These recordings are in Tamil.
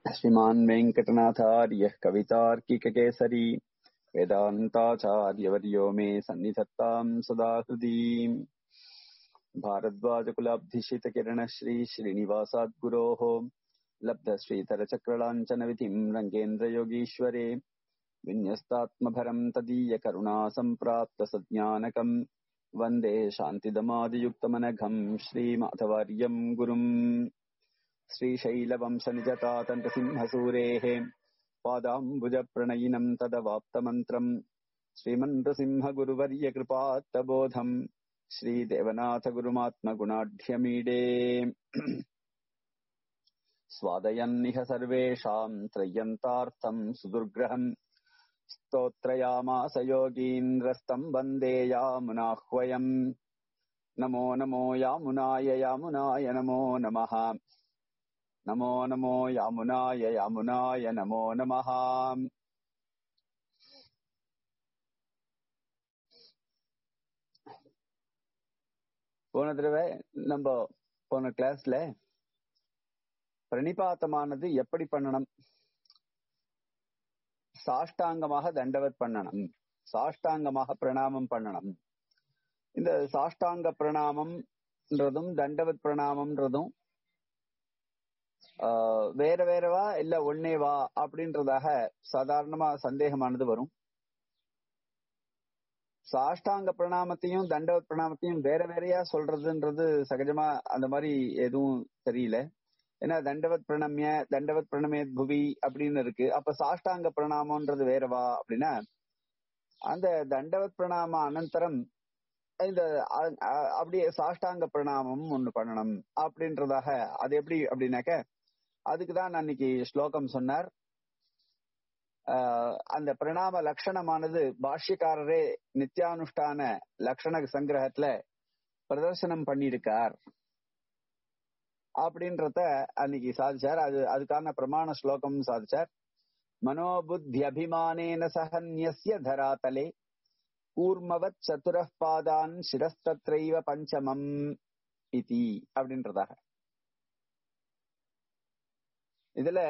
श्रीमान् वेङ्कटनाथार्यः कवितार्किककेसरी वेदान्ताचार्यवर्यो मे सन्निधत्ताम् सदा हृदीम् भारद्वाजकुलाब्धिशितकिरणश्री श्रीनिवासाद्गुरोः लब्धश्रीधरचक्रलाञ्छनविधिम् रङ्गेन्द्रयोगीश्वरे विन्यस्तात्मभरम् तदीयकरुणासम्प्राप्तसज्ञानकम् वन्दे शान्तिदमादियुक्तमनघम् श्रीमाधवार्यम् गुरुम् श्रीशैलवंशनिजतातन्तसिंहसूरेः पादाम्बुजप्रणयिनम् तदवाप्तमन्त्रम् श्रीमन्त्रसिंहगुरुवर्यकृपात्तबोधम् श्रीदेवनाथगुरुमात्मगुणाढ्यमीडे स्वादयन्निह सर्वेषाम् त्रय्यन्तार्थम् सुदुर्ग्रहम् स्तोत्रयामास योगीन्द्रस्तम् वन्दे यामुनाह्वयम् नमो नमो यामुनाय यामुनाय नमो नमः नमो नमो यामुनाय यामुनाय नमो नमः போன தடவை நம்ம போன கிளாஸ்ல பிரணிபாத்தமானது எப்படி பண்ணணும் சாஷ்டாங்கமாக தண்டவத் பண்ணணும் சாஷ்டாங்கமாக பிரணாமம் பண்ணணும் இந்த சாஷ்டாங்க பிரணாமம்ன்றதும் தண்டவத் பிரணாமம்ன்றதும் வேற வேறவா இல்ல ஒன்னேவா அப்படின்றதாக சாதாரணமா சந்தேகமானது வரும் சாஷ்டாங்க பிரணாமத்தையும் தண்டவத் பிரணாமத்தையும் வேற வேறையா சொல்றதுன்றது சகஜமா அந்த மாதிரி எதுவும் தெரியல ஏன்னா தண்டவத் பிரணமிய தண்டவத் பிரணமேத் புவி அப்படின்னு இருக்கு அப்ப சாஷ்டாங்க பிரணாமன்றது வேறவா அப்படின்னா அந்த தண்டவத் பிரணாம அனந்தரம் இந்த அப்படியே சாஷ்டாங்க பிரணாமம் ஒண்ணு பண்ணணும் அப்படின்றதாக அது எப்படி அப்படின்னாக்க அதுக்குதான் அன்னைக்கு ஸ்லோகம் சொன்னார் அந்த பிரணாம லட்சணமானது பாஷ்யக்காரரே நித்தியானுஷ்டான லட்சண சங்கிரகத்துல பிரதர்சனம் பண்ணியிருக்கார் அப்படின்றத அன்னைக்கு சாதிச்சார் அது அதுக்கான பிரமாண ஸ்லோகம் சாதிச்சார் மனோபுத்தி அபிமானேன சகன்யசிய தராதலே கூர்மவத் சதுர பாதான் சிரஸ்தத்ரைவ பஞ்சமம் இதி அப்படின்றதாக இதுல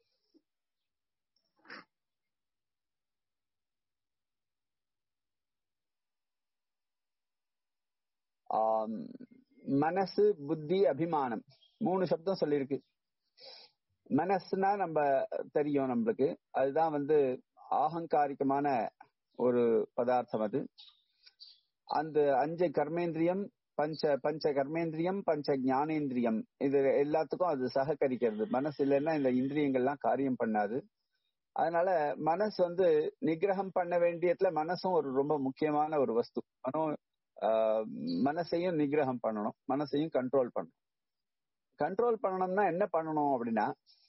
மனசு புத்தி அபிமானம் மூணு சப்தம் சொல்லியிருக்கு மனசுனா நம்ம தெரியும் நம்மளுக்கு அதுதான் வந்து ஆகங்காரிகமான ஒரு பதார்த்தம் அது அந்த அஞ்சு கர்மேந்திரியம் பஞ்ச பஞ்ச கர்மேந்திரியம் பஞ்ச ஞானேந்திரியம் இது எல்லாத்துக்கும் அது சககரிக்கிறது மனசு இல்லைன்னா இந்த இந்திரியங்கள்லாம் காரியம் பண்ணாது அதனால மனசு வந்து நிகிரகம் பண்ண வேண்டியதுல மனசும் ஒரு ரொம்ப முக்கியமான ஒரு வஸ்து மனோ மனசையும் நிகிரகம் பண்ணணும் மனசையும் கண்ட்ரோல் பண்ணணும் கண்ட்ரோல் பண்ணணும்னா என்ன பண்ணணும் அப்படின்னா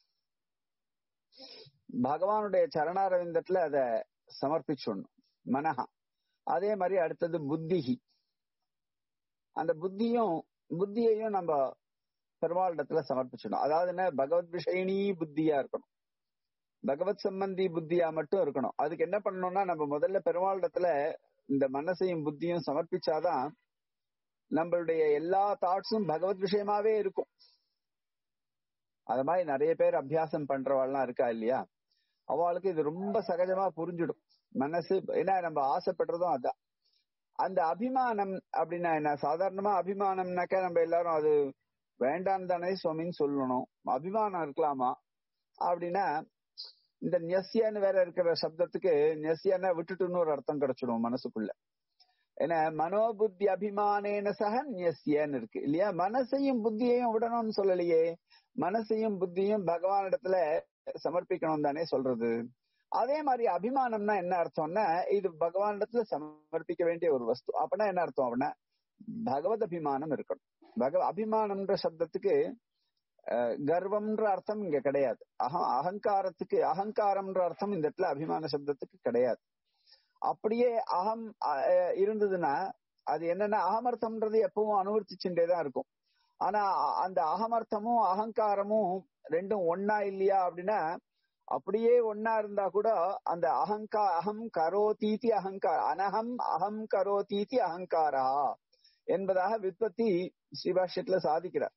பகவானுடைய சரணாரவிந்தத்துல அத சமர்ப்பிச்சுடணும் மனஹா அதே மாதிரி அடுத்தது புத்திகி அந்த புத்தியும் புத்தியையும் நம்ம பெருமாளிடத்துல சமர்ப்பிச்சிடணும் அதாவது என்ன பகவத் விஷயினி புத்தியா இருக்கணும் பகவத் சம்பந்தி புத்தியா மட்டும் இருக்கணும் அதுக்கு என்ன பண்ணணும்னா நம்ம முதல்ல பெருமாளிடத்துல இந்த மனசையும் புத்தியும் சமர்ப்பிச்சாதான் நம்மளுடைய எல்லா தாட்ஸும் பகவத் விஷயமாவே இருக்கும் அது மாதிரி நிறைய பேர் அபியாசம் பண்றவாள்லாம் இருக்கா இல்லையா அவளுக்கு இது ரொம்ப சகஜமா புரிஞ்சிடும் மனசு ஏன்னா நம்ம ஆசைப்படுறதும் அதான் அந்த அபிமானம் அப்படின்னா என்ன சாதாரணமா அபிமானம்னாக்க நம்ம எல்லாரும் அது வேண்டாம் தானே சுவாமின்னு சொல்லணும் அபிமானம் இருக்கலாமா அப்படின்னா இந்த நெஸ்யான்னு வேற இருக்கிற சப்தத்துக்கு நெஸ்யானா விட்டுட்டுன்னு ஒரு அர்த்தம் கிடைச்சிடும் மனசுக்குள்ள ஏன்னா மனோபுத்தி அபிமானேன சக நெஸ்யன்னு இருக்கு இல்லையா மனசையும் புத்தியையும் விடணும்னு சொல்லலையே மனசையும் புத்தியும் பகவான் இடத்துல சமர்ப்பிக்கணும் தானே சொல்றது அதே மாதிரி அபிமானம்னா என்ன அர்த்தம்னா இது பகவான் இடத்துல சமர்ப்பிக்க வேண்டிய ஒரு வஸ்து அப்படின்னா என்ன அர்த்தம் அப்படின்னா பகவத் அபிமானம் இருக்கணும் பகவ அபிமானம்ன்ற சப்தத்துக்கு கர்வம்ன்ற அர்த்தம் இங்க கிடையாது அக அகங்காரத்துக்கு அகங்காரம்ன்ற அர்த்தம் இந்த இடத்துல அபிமான சப்தத்துக்கு கிடையாது அப்படியே அகம் இருந்ததுன்னா அது என்னன்னா அகமர்த்தம்ன்றது எப்பவும் அனுவர்த்திச்சுட்டே தான் இருக்கும் ஆனா அந்த அகமர்த்தமும் அகங்காரமும் ரெண்டும் ஒன்னா இல்லையா அப்படின்னா அப்படியே ஒன்னா இருந்தா கூட அந்த அகங்கா அகம் கரோ தீதி அகங்கார அனகம் அகம் கரோ தீதி அகங்காரா என்பதாக விற்பத்தி ஸ்ரீபாஷ்யத்துல சாதிக்கிறார்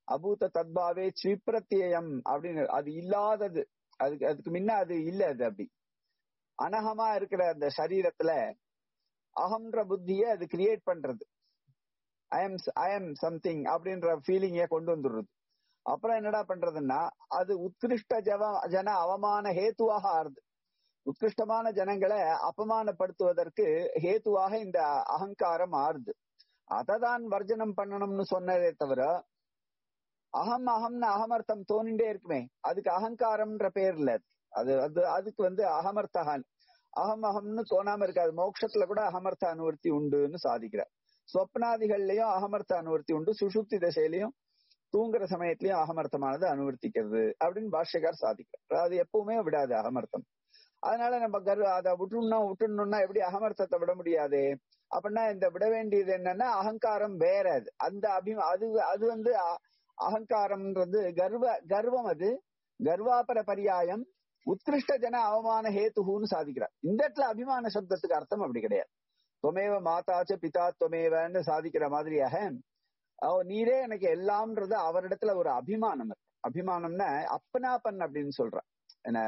அபூத தத்பாவே ஸ்ரீப்பிரத்யம் அப்படின்னு அது இல்லாதது அதுக்கு அதுக்கு முன்ன அது இல்ல அது அப்படி அனகமா இருக்கிற அந்த சரீரத்துல அகம்ன்ற புத்திய அது கிரியேட் பண்றது I am I am something அப்படின்ற ஃபீலிங்க கொண்டு வந்துடுறது அப்புறம் என்னடா பண்றதுன்னா அது உத்கிருஷ்ட ஜவ ஜன அவமான ஹேத்துவாக ஆறுது உத்கிருஷ்டமான ஜனங்களை அபமானப்படுத்துவதற்கு ஹேத்துவாக இந்த அகங்காரம் ஆறுது அததான் வர்ஜனம் பண்ணணும்னு சொன்னதே தவிர அகம் அகம்னு அகமர்த்தம் தோணிண்டே இருக்குமே அதுக்கு அகங்காரம்ன்ற பேர் இல்ல அது அது அதுக்கு வந்து அகமர்த்தகான் அகம் அகம்னு தோணாம இருக்காது மோட்சத்துல கூட அகமர்த்த அனுவர்த்தி உண்டுன்னு சாதிக்கிறார் சொப்னாதிகள்லயும் அகமர்த்த அனுவர்த்தி உண்டு சுஷுப்தி தசையிலையும் தூங்குற சமயத்திலயும் அகமர்த்தமானது அனுவர்த்திக்கிறது அப்படின்னு பாஷ்யக்கார் சாதிக்கிறார் அது எப்பவுமே விடாது அகமர்த்தம் அதனால நம்ம கரு அதை விட்டுணும் விட்டுணும்னா எப்படி அகமர்த்தத்தை விட முடியாது அப்படின்னா இந்த விட வேண்டியது என்னன்னா அகங்காரம் வேற அது அந்த அபி அது அது வந்து அகங்காரம்ன்றது கர்வ கர்வம் அது கர்வாபர பரியாயம் உத்கிருஷ்ட ஜன அவமான ஹேத்துன்னு சாதிக்கிறார் இந்த இடத்துல அபிமான சப்தத்துக்கு அர்த்தம் அப்படி கிடையாது தொமேவ மாதாச்ச பிதா தொமேவன்னு சாதிக்கிற மாதிரியாக நீரே எனக்கு எல்லாம்ன்றது அவரிடத்துல ஒரு அபிமானம் இருக்கு அபிமானம்னா அப்பனாப்பன் அப்படின்னு சொல்றான் என்ன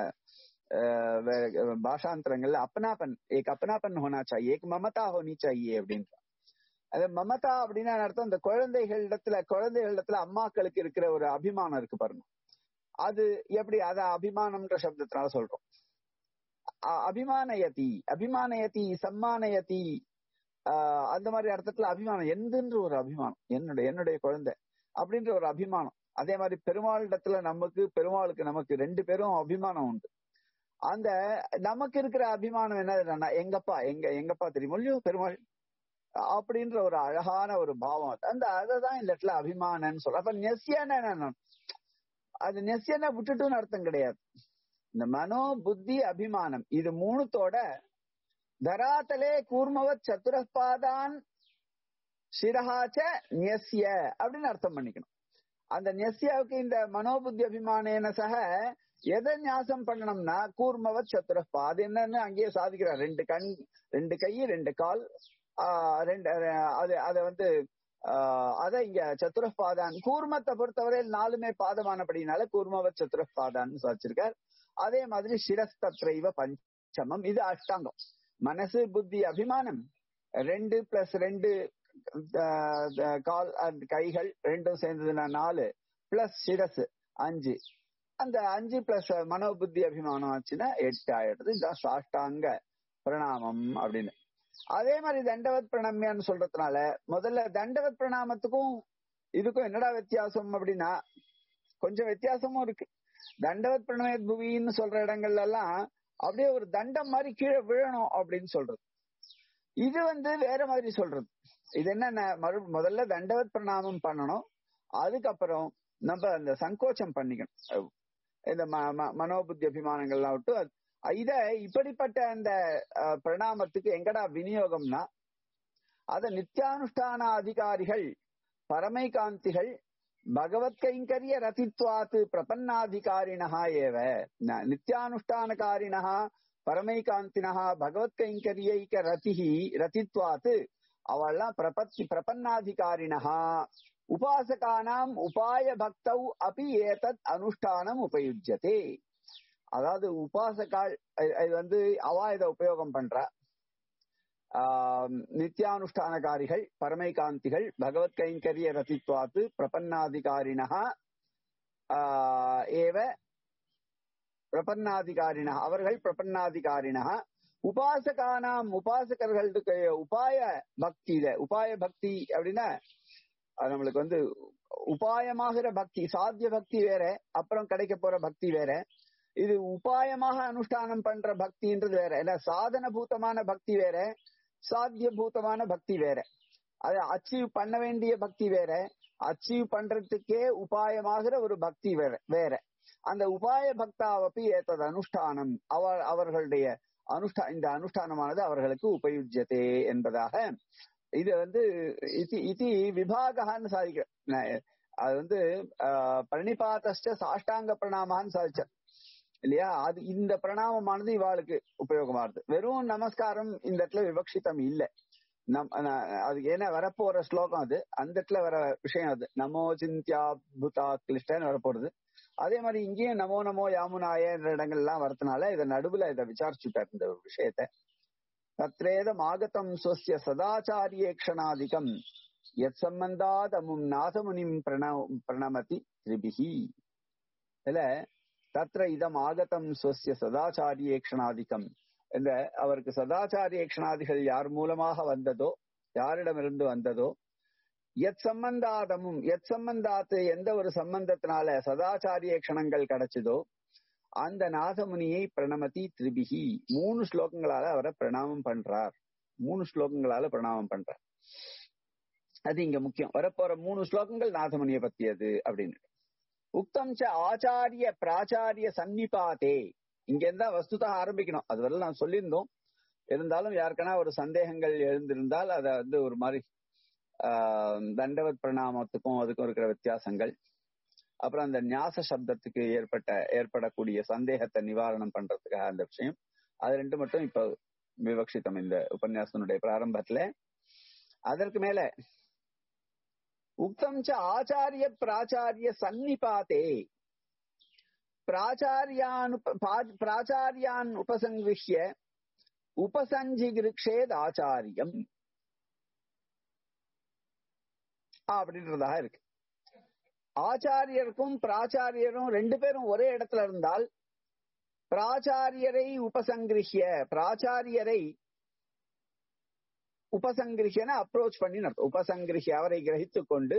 பாஷாந்தரங்கள்ல அப்பனாப்பன் ஏக் அப்பனாப்பன் ஹோனா சாயே ஏக் மமதா ஹோனி சாயே அப்படின்ற அது மமதா அப்படின்னா அர்த்தம் இந்த குழந்தைகளிடத்துல குழந்தைகளிடத்துல அம்மாக்களுக்கு இருக்கிற ஒரு அபிமானம் இருக்கு பாருங்க அது எப்படி அத அபிமானம்ன்ற சப்தத்தினால சொல்றோம் அபிமானயதி அபிமானயதி சம்மானயதி ஆஹ் அந்த மாதிரி அர்த்தத்துல அபிமானம் எந்தன்ற ஒரு அபிமானம் என்னுடைய என்னுடைய குழந்தை அப்படின்ற ஒரு அபிமானம் அதே மாதிரி பெருமாளிடத்துல நமக்கு பெருமாளுக்கு நமக்கு ரெண்டு பேரும் அபிமானம் உண்டு அந்த நமக்கு இருக்கிற அபிமானம் என்ன எங்கப்பா எங்க எங்கப்பா தெரியுமோ இல்லையோ பெருமாள் அப்படின்ற ஒரு அழகான ஒரு பாவம் அந்த அததான் இந்த இடத்துல அபிமானன்னு சொல்ற அப்ப நெசியான என்ன அது நெசியனை விட்டுட்டுன்னு அர்த்தம் கிடையாது இந்த மனோ புத்தி அபிமானம் இது மூணுத்தோட தராத்தலே கூர்மவத் சத்துரபாதான் சிரஹாச்ச நெசிய அப்படின்னு அர்த்தம் பண்ணிக்கணும் அந்த நெசியாவுக்கு இந்த மனோபுத்தி அபிமானேன சக எதை ஞாசம் பண்ணணும்னா கூர்மவத் சத்துரப்பா அது என்னன்னு அங்கேயே சாதிக்கிறார் ரெண்டு கண் ரெண்டு கை ரெண்டு கால் ஆஹ் ரெண்டு அது அதை வந்து ஆஹ் அதை இங்க சத்துரப்பாதான் கூர்மத்தை பொறுத்தவரையில் நாலுமே பாதமானபடினால கூர்மவத் சத்துரப்பாதான்னு சாதிச்சிருக்கார் அதே மாதிரி சிரஸ்தத்ரைவ பஞ்சமம் இது அஷ்டாங்கம் மனசு புத்தி அபிமானம் ரெண்டு பிளஸ் ரெண்டு கால் அண்ட் கைகள் ரெண்டும் சேர்ந்ததுன்னா நாலு பிளஸ் சிரசு அஞ்சு அந்த அஞ்சு பிளஸ் மனோபுத்தி அபிமானம் ஆச்சுன்னா எட்டு ஆயிடுறது இதுதான் சாஷ்டாங்க பிரணாமம் அப்படின்னு அதே மாதிரி தண்டவத் பிரணம்யான்னு சொல்றதுனால முதல்ல தண்டவத் பிரணாமத்துக்கும் இதுக்கும் என்னடா வித்தியாசம் அப்படின்னா கொஞ்சம் வித்தியாசமும் இருக்கு தண்டவத் பிரணமேத் புவின்னு சொல்ற இடங்கள்ல எல்லாம் அப்படியே ஒரு தண்டம் மாதிரி கீழே விழணும் அப்படின்னு சொல்றது இது வந்து வேற மாதிரி சொல்றது இது என்ன மறு முதல்ல தண்டவத் பிரணாமம் பண்ணணும் அதுக்கப்புறம் நம்ம அந்த சங்கோச்சம் பண்ணிக்கணும் இந்த மனோபுத்தி அபிமானங்கள்லாம் விட்டு இத இப்படிப்பட்ட அந்த பிரணாமத்துக்கு எங்கடா விநியோகம்னா அத நித்தியானுஷ்டான அதிகாரிகள் பரமை காந்திகள் பகவத் கைங்கரிய ரதித்வாத்து பிரபன்னாதிகாரிணா ஏவ நித்தியானுஷ்டானகாரிணா பரமைகாந்தினா பகவத் கைங்கரியைக்க ரதிஹி ரதித்வாத்து அவள்லாம் பிரபத்தி பிரபன்னாதிகாரிணா உபாசகானாம் உபாய பக்தௌ அப்படி ஏதத் அனுஷ்டானம் உபயுஜ்யதே அதாவது உபாசகால் இது வந்து அவா இதை உபயோகம் பண்றா நித்தியானுஷ்டானகாரிகள் பரமைகாந்திகள் பகவத் கைங்கரிய ரதித்வாத்து பிரபன்னாதிகாரிணா ஏவ பிரபன்னாதிகாரினா அவர்கள் பிரபன்னாதிகாரினா உபாசகானாம் உபாசகர்களுக்கு உபாய பக்தி இத உபாய பக்தி அப்படின்னா அது நம்மளுக்கு வந்து உபாயமாகிற பக்தி சாத்திய பக்தி வேற அப்புறம் கிடைக்க போற பக்தி வேற இது உபாயமாக அனுஷ்டானம் பண்ற பக்தின்றது வேற ஏன்னா சாதன பூத்தமான பக்தி வேற சாத்திய பூத்தமான பக்தி வேற அது அச்சீவ் பண்ண வேண்டிய பக்தி வேற அச்சீவ் பண்றதுக்கே உபாயமாகிற ஒரு பக்தி வேற வேற அந்த உபாய பக்தாவப்பி ஏத்தது அனுஷ்டானம் அவ அவர்களுடைய அனுஷ்டா இந்த அனுஷ்டானமானது அவர்களுக்கு உபயுஜ்யதே என்பதாக இது வந்து இதி இதி விபாகான்னு சாதிக்கிற அது வந்து பிரணிபாத்த சாஷ்டாங்க பிரணாமான்னு சாதிச்சார் இல்லையா அது இந்த பிரணாமமானது இவாளுக்கு உபயோகமாகுது வெறும் நமஸ்காரம் இந்த இடத்துல விவக்ஷிதம் இல்ல நம் ந- அதுக்கு என்ன வரப்போற ஸ்லோகம் அது அந்த இடத்துல வர விஷயம் அது நமோ சிந்தியா புதா கிளிஷ்டன்னு வரப்போறது அதே மாதிரி இங்கேயும் நமோ நமோ யாமுனாயன்ற இடங்கள்லாம் வரதுனால இதை நடுவுல இதை விசாரிச்சுட்டார் இந்த ஒரு விஷயத்த தத்ரேதம் ஆகதம் சொஸ்ய சதாச்சாரியேக்ஷணாதிகம் எத் சம்பந்தாதமும் நாதமுனிம் பிரண பிரணமதி திரிபிகி இதுல தத்ர இதம் ஆகதம் சொஸ்ய சதாச்சாரியேக்ஷணாதிகம் இந்த அவருக்கு சதாச்சாரியேக்ஷணாதிகள் யார் மூலமாக வந்ததோ யாரிடமிருந்து வந்ததோ எத் சம்பந்தாதமும் எத் சம்பந்தாத்து எந்த ஒரு சம்பந்தத்தினால சதாச்சாரிய க்ஷணங்கள் கிடைச்சதோ அந்த நாதமுனியை பிரணமதி திரிபிகி மூணு ஸ்லோகங்களால அவரை பிரணாமம் பண்றார் மூணு ஸ்லோகங்களால பிரணாமம் பண்றார் அது இங்க முக்கியம் வரப்போற மூணு ஸ்லோகங்கள் நாதமுனியை பத்தியது அப்படின்னு உக்தம் ச ஆச்சாரிய பிராச்சாரிய சன்னிபாதே இங்க இருந்தா வஸ்துதா ஆரம்பிக்கணும் அது வரல நான் சொல்லியிருந்தோம் இருந்தாலும் யாருக்கனா ஒரு சந்தேகங்கள் எழுந்திருந்தால் அதை வந்து ஒரு மாதிரி ஆஹ், தண்டவத் பிரணாமத்துக்கும் அதுக்கும் இருக்கிற வித்தியாசங்கள் அப்புறம் அந்த ஞாச சப்தத்துக்கு ஏற்பட்ட ஏற்படக்கூடிய சந்தேகத்தை நிவாரணம் பண்றதுக்காக அந்த விஷயம் அது ரெண்டு மட்டும் இப்ப விவக்ஷித்தம் இந்த உபன்யாசனுடைய பிராரம்பத்துல அதற்கு மேல உக்தம் ச ஆச்சாரிய பிராச்சாரிய சன்னிபாதே பிராச்சாரியான் உப- பா- பிராச்சாரியான் உபசங்கிருஷ்ய உபசஞ்சிகிருக்ஷேத் ஆச்சாரியம் அப்படின்றதாக இருக்கு ஆச்சாரியருக்கும் பிராச்சாரியரும் ரெண்டு பேரும் ஒரே இடத்துல இருந்தால் பிராச்சாரியரை உபசங்கிருஷ்ய பிராச்சாரியரை உபசங்கிருஷ்யன அப்ரோச் பண்ணி நடத்தும் உபசங்கிருஷ்ய அவரை கிரகித்துக் கொண்டு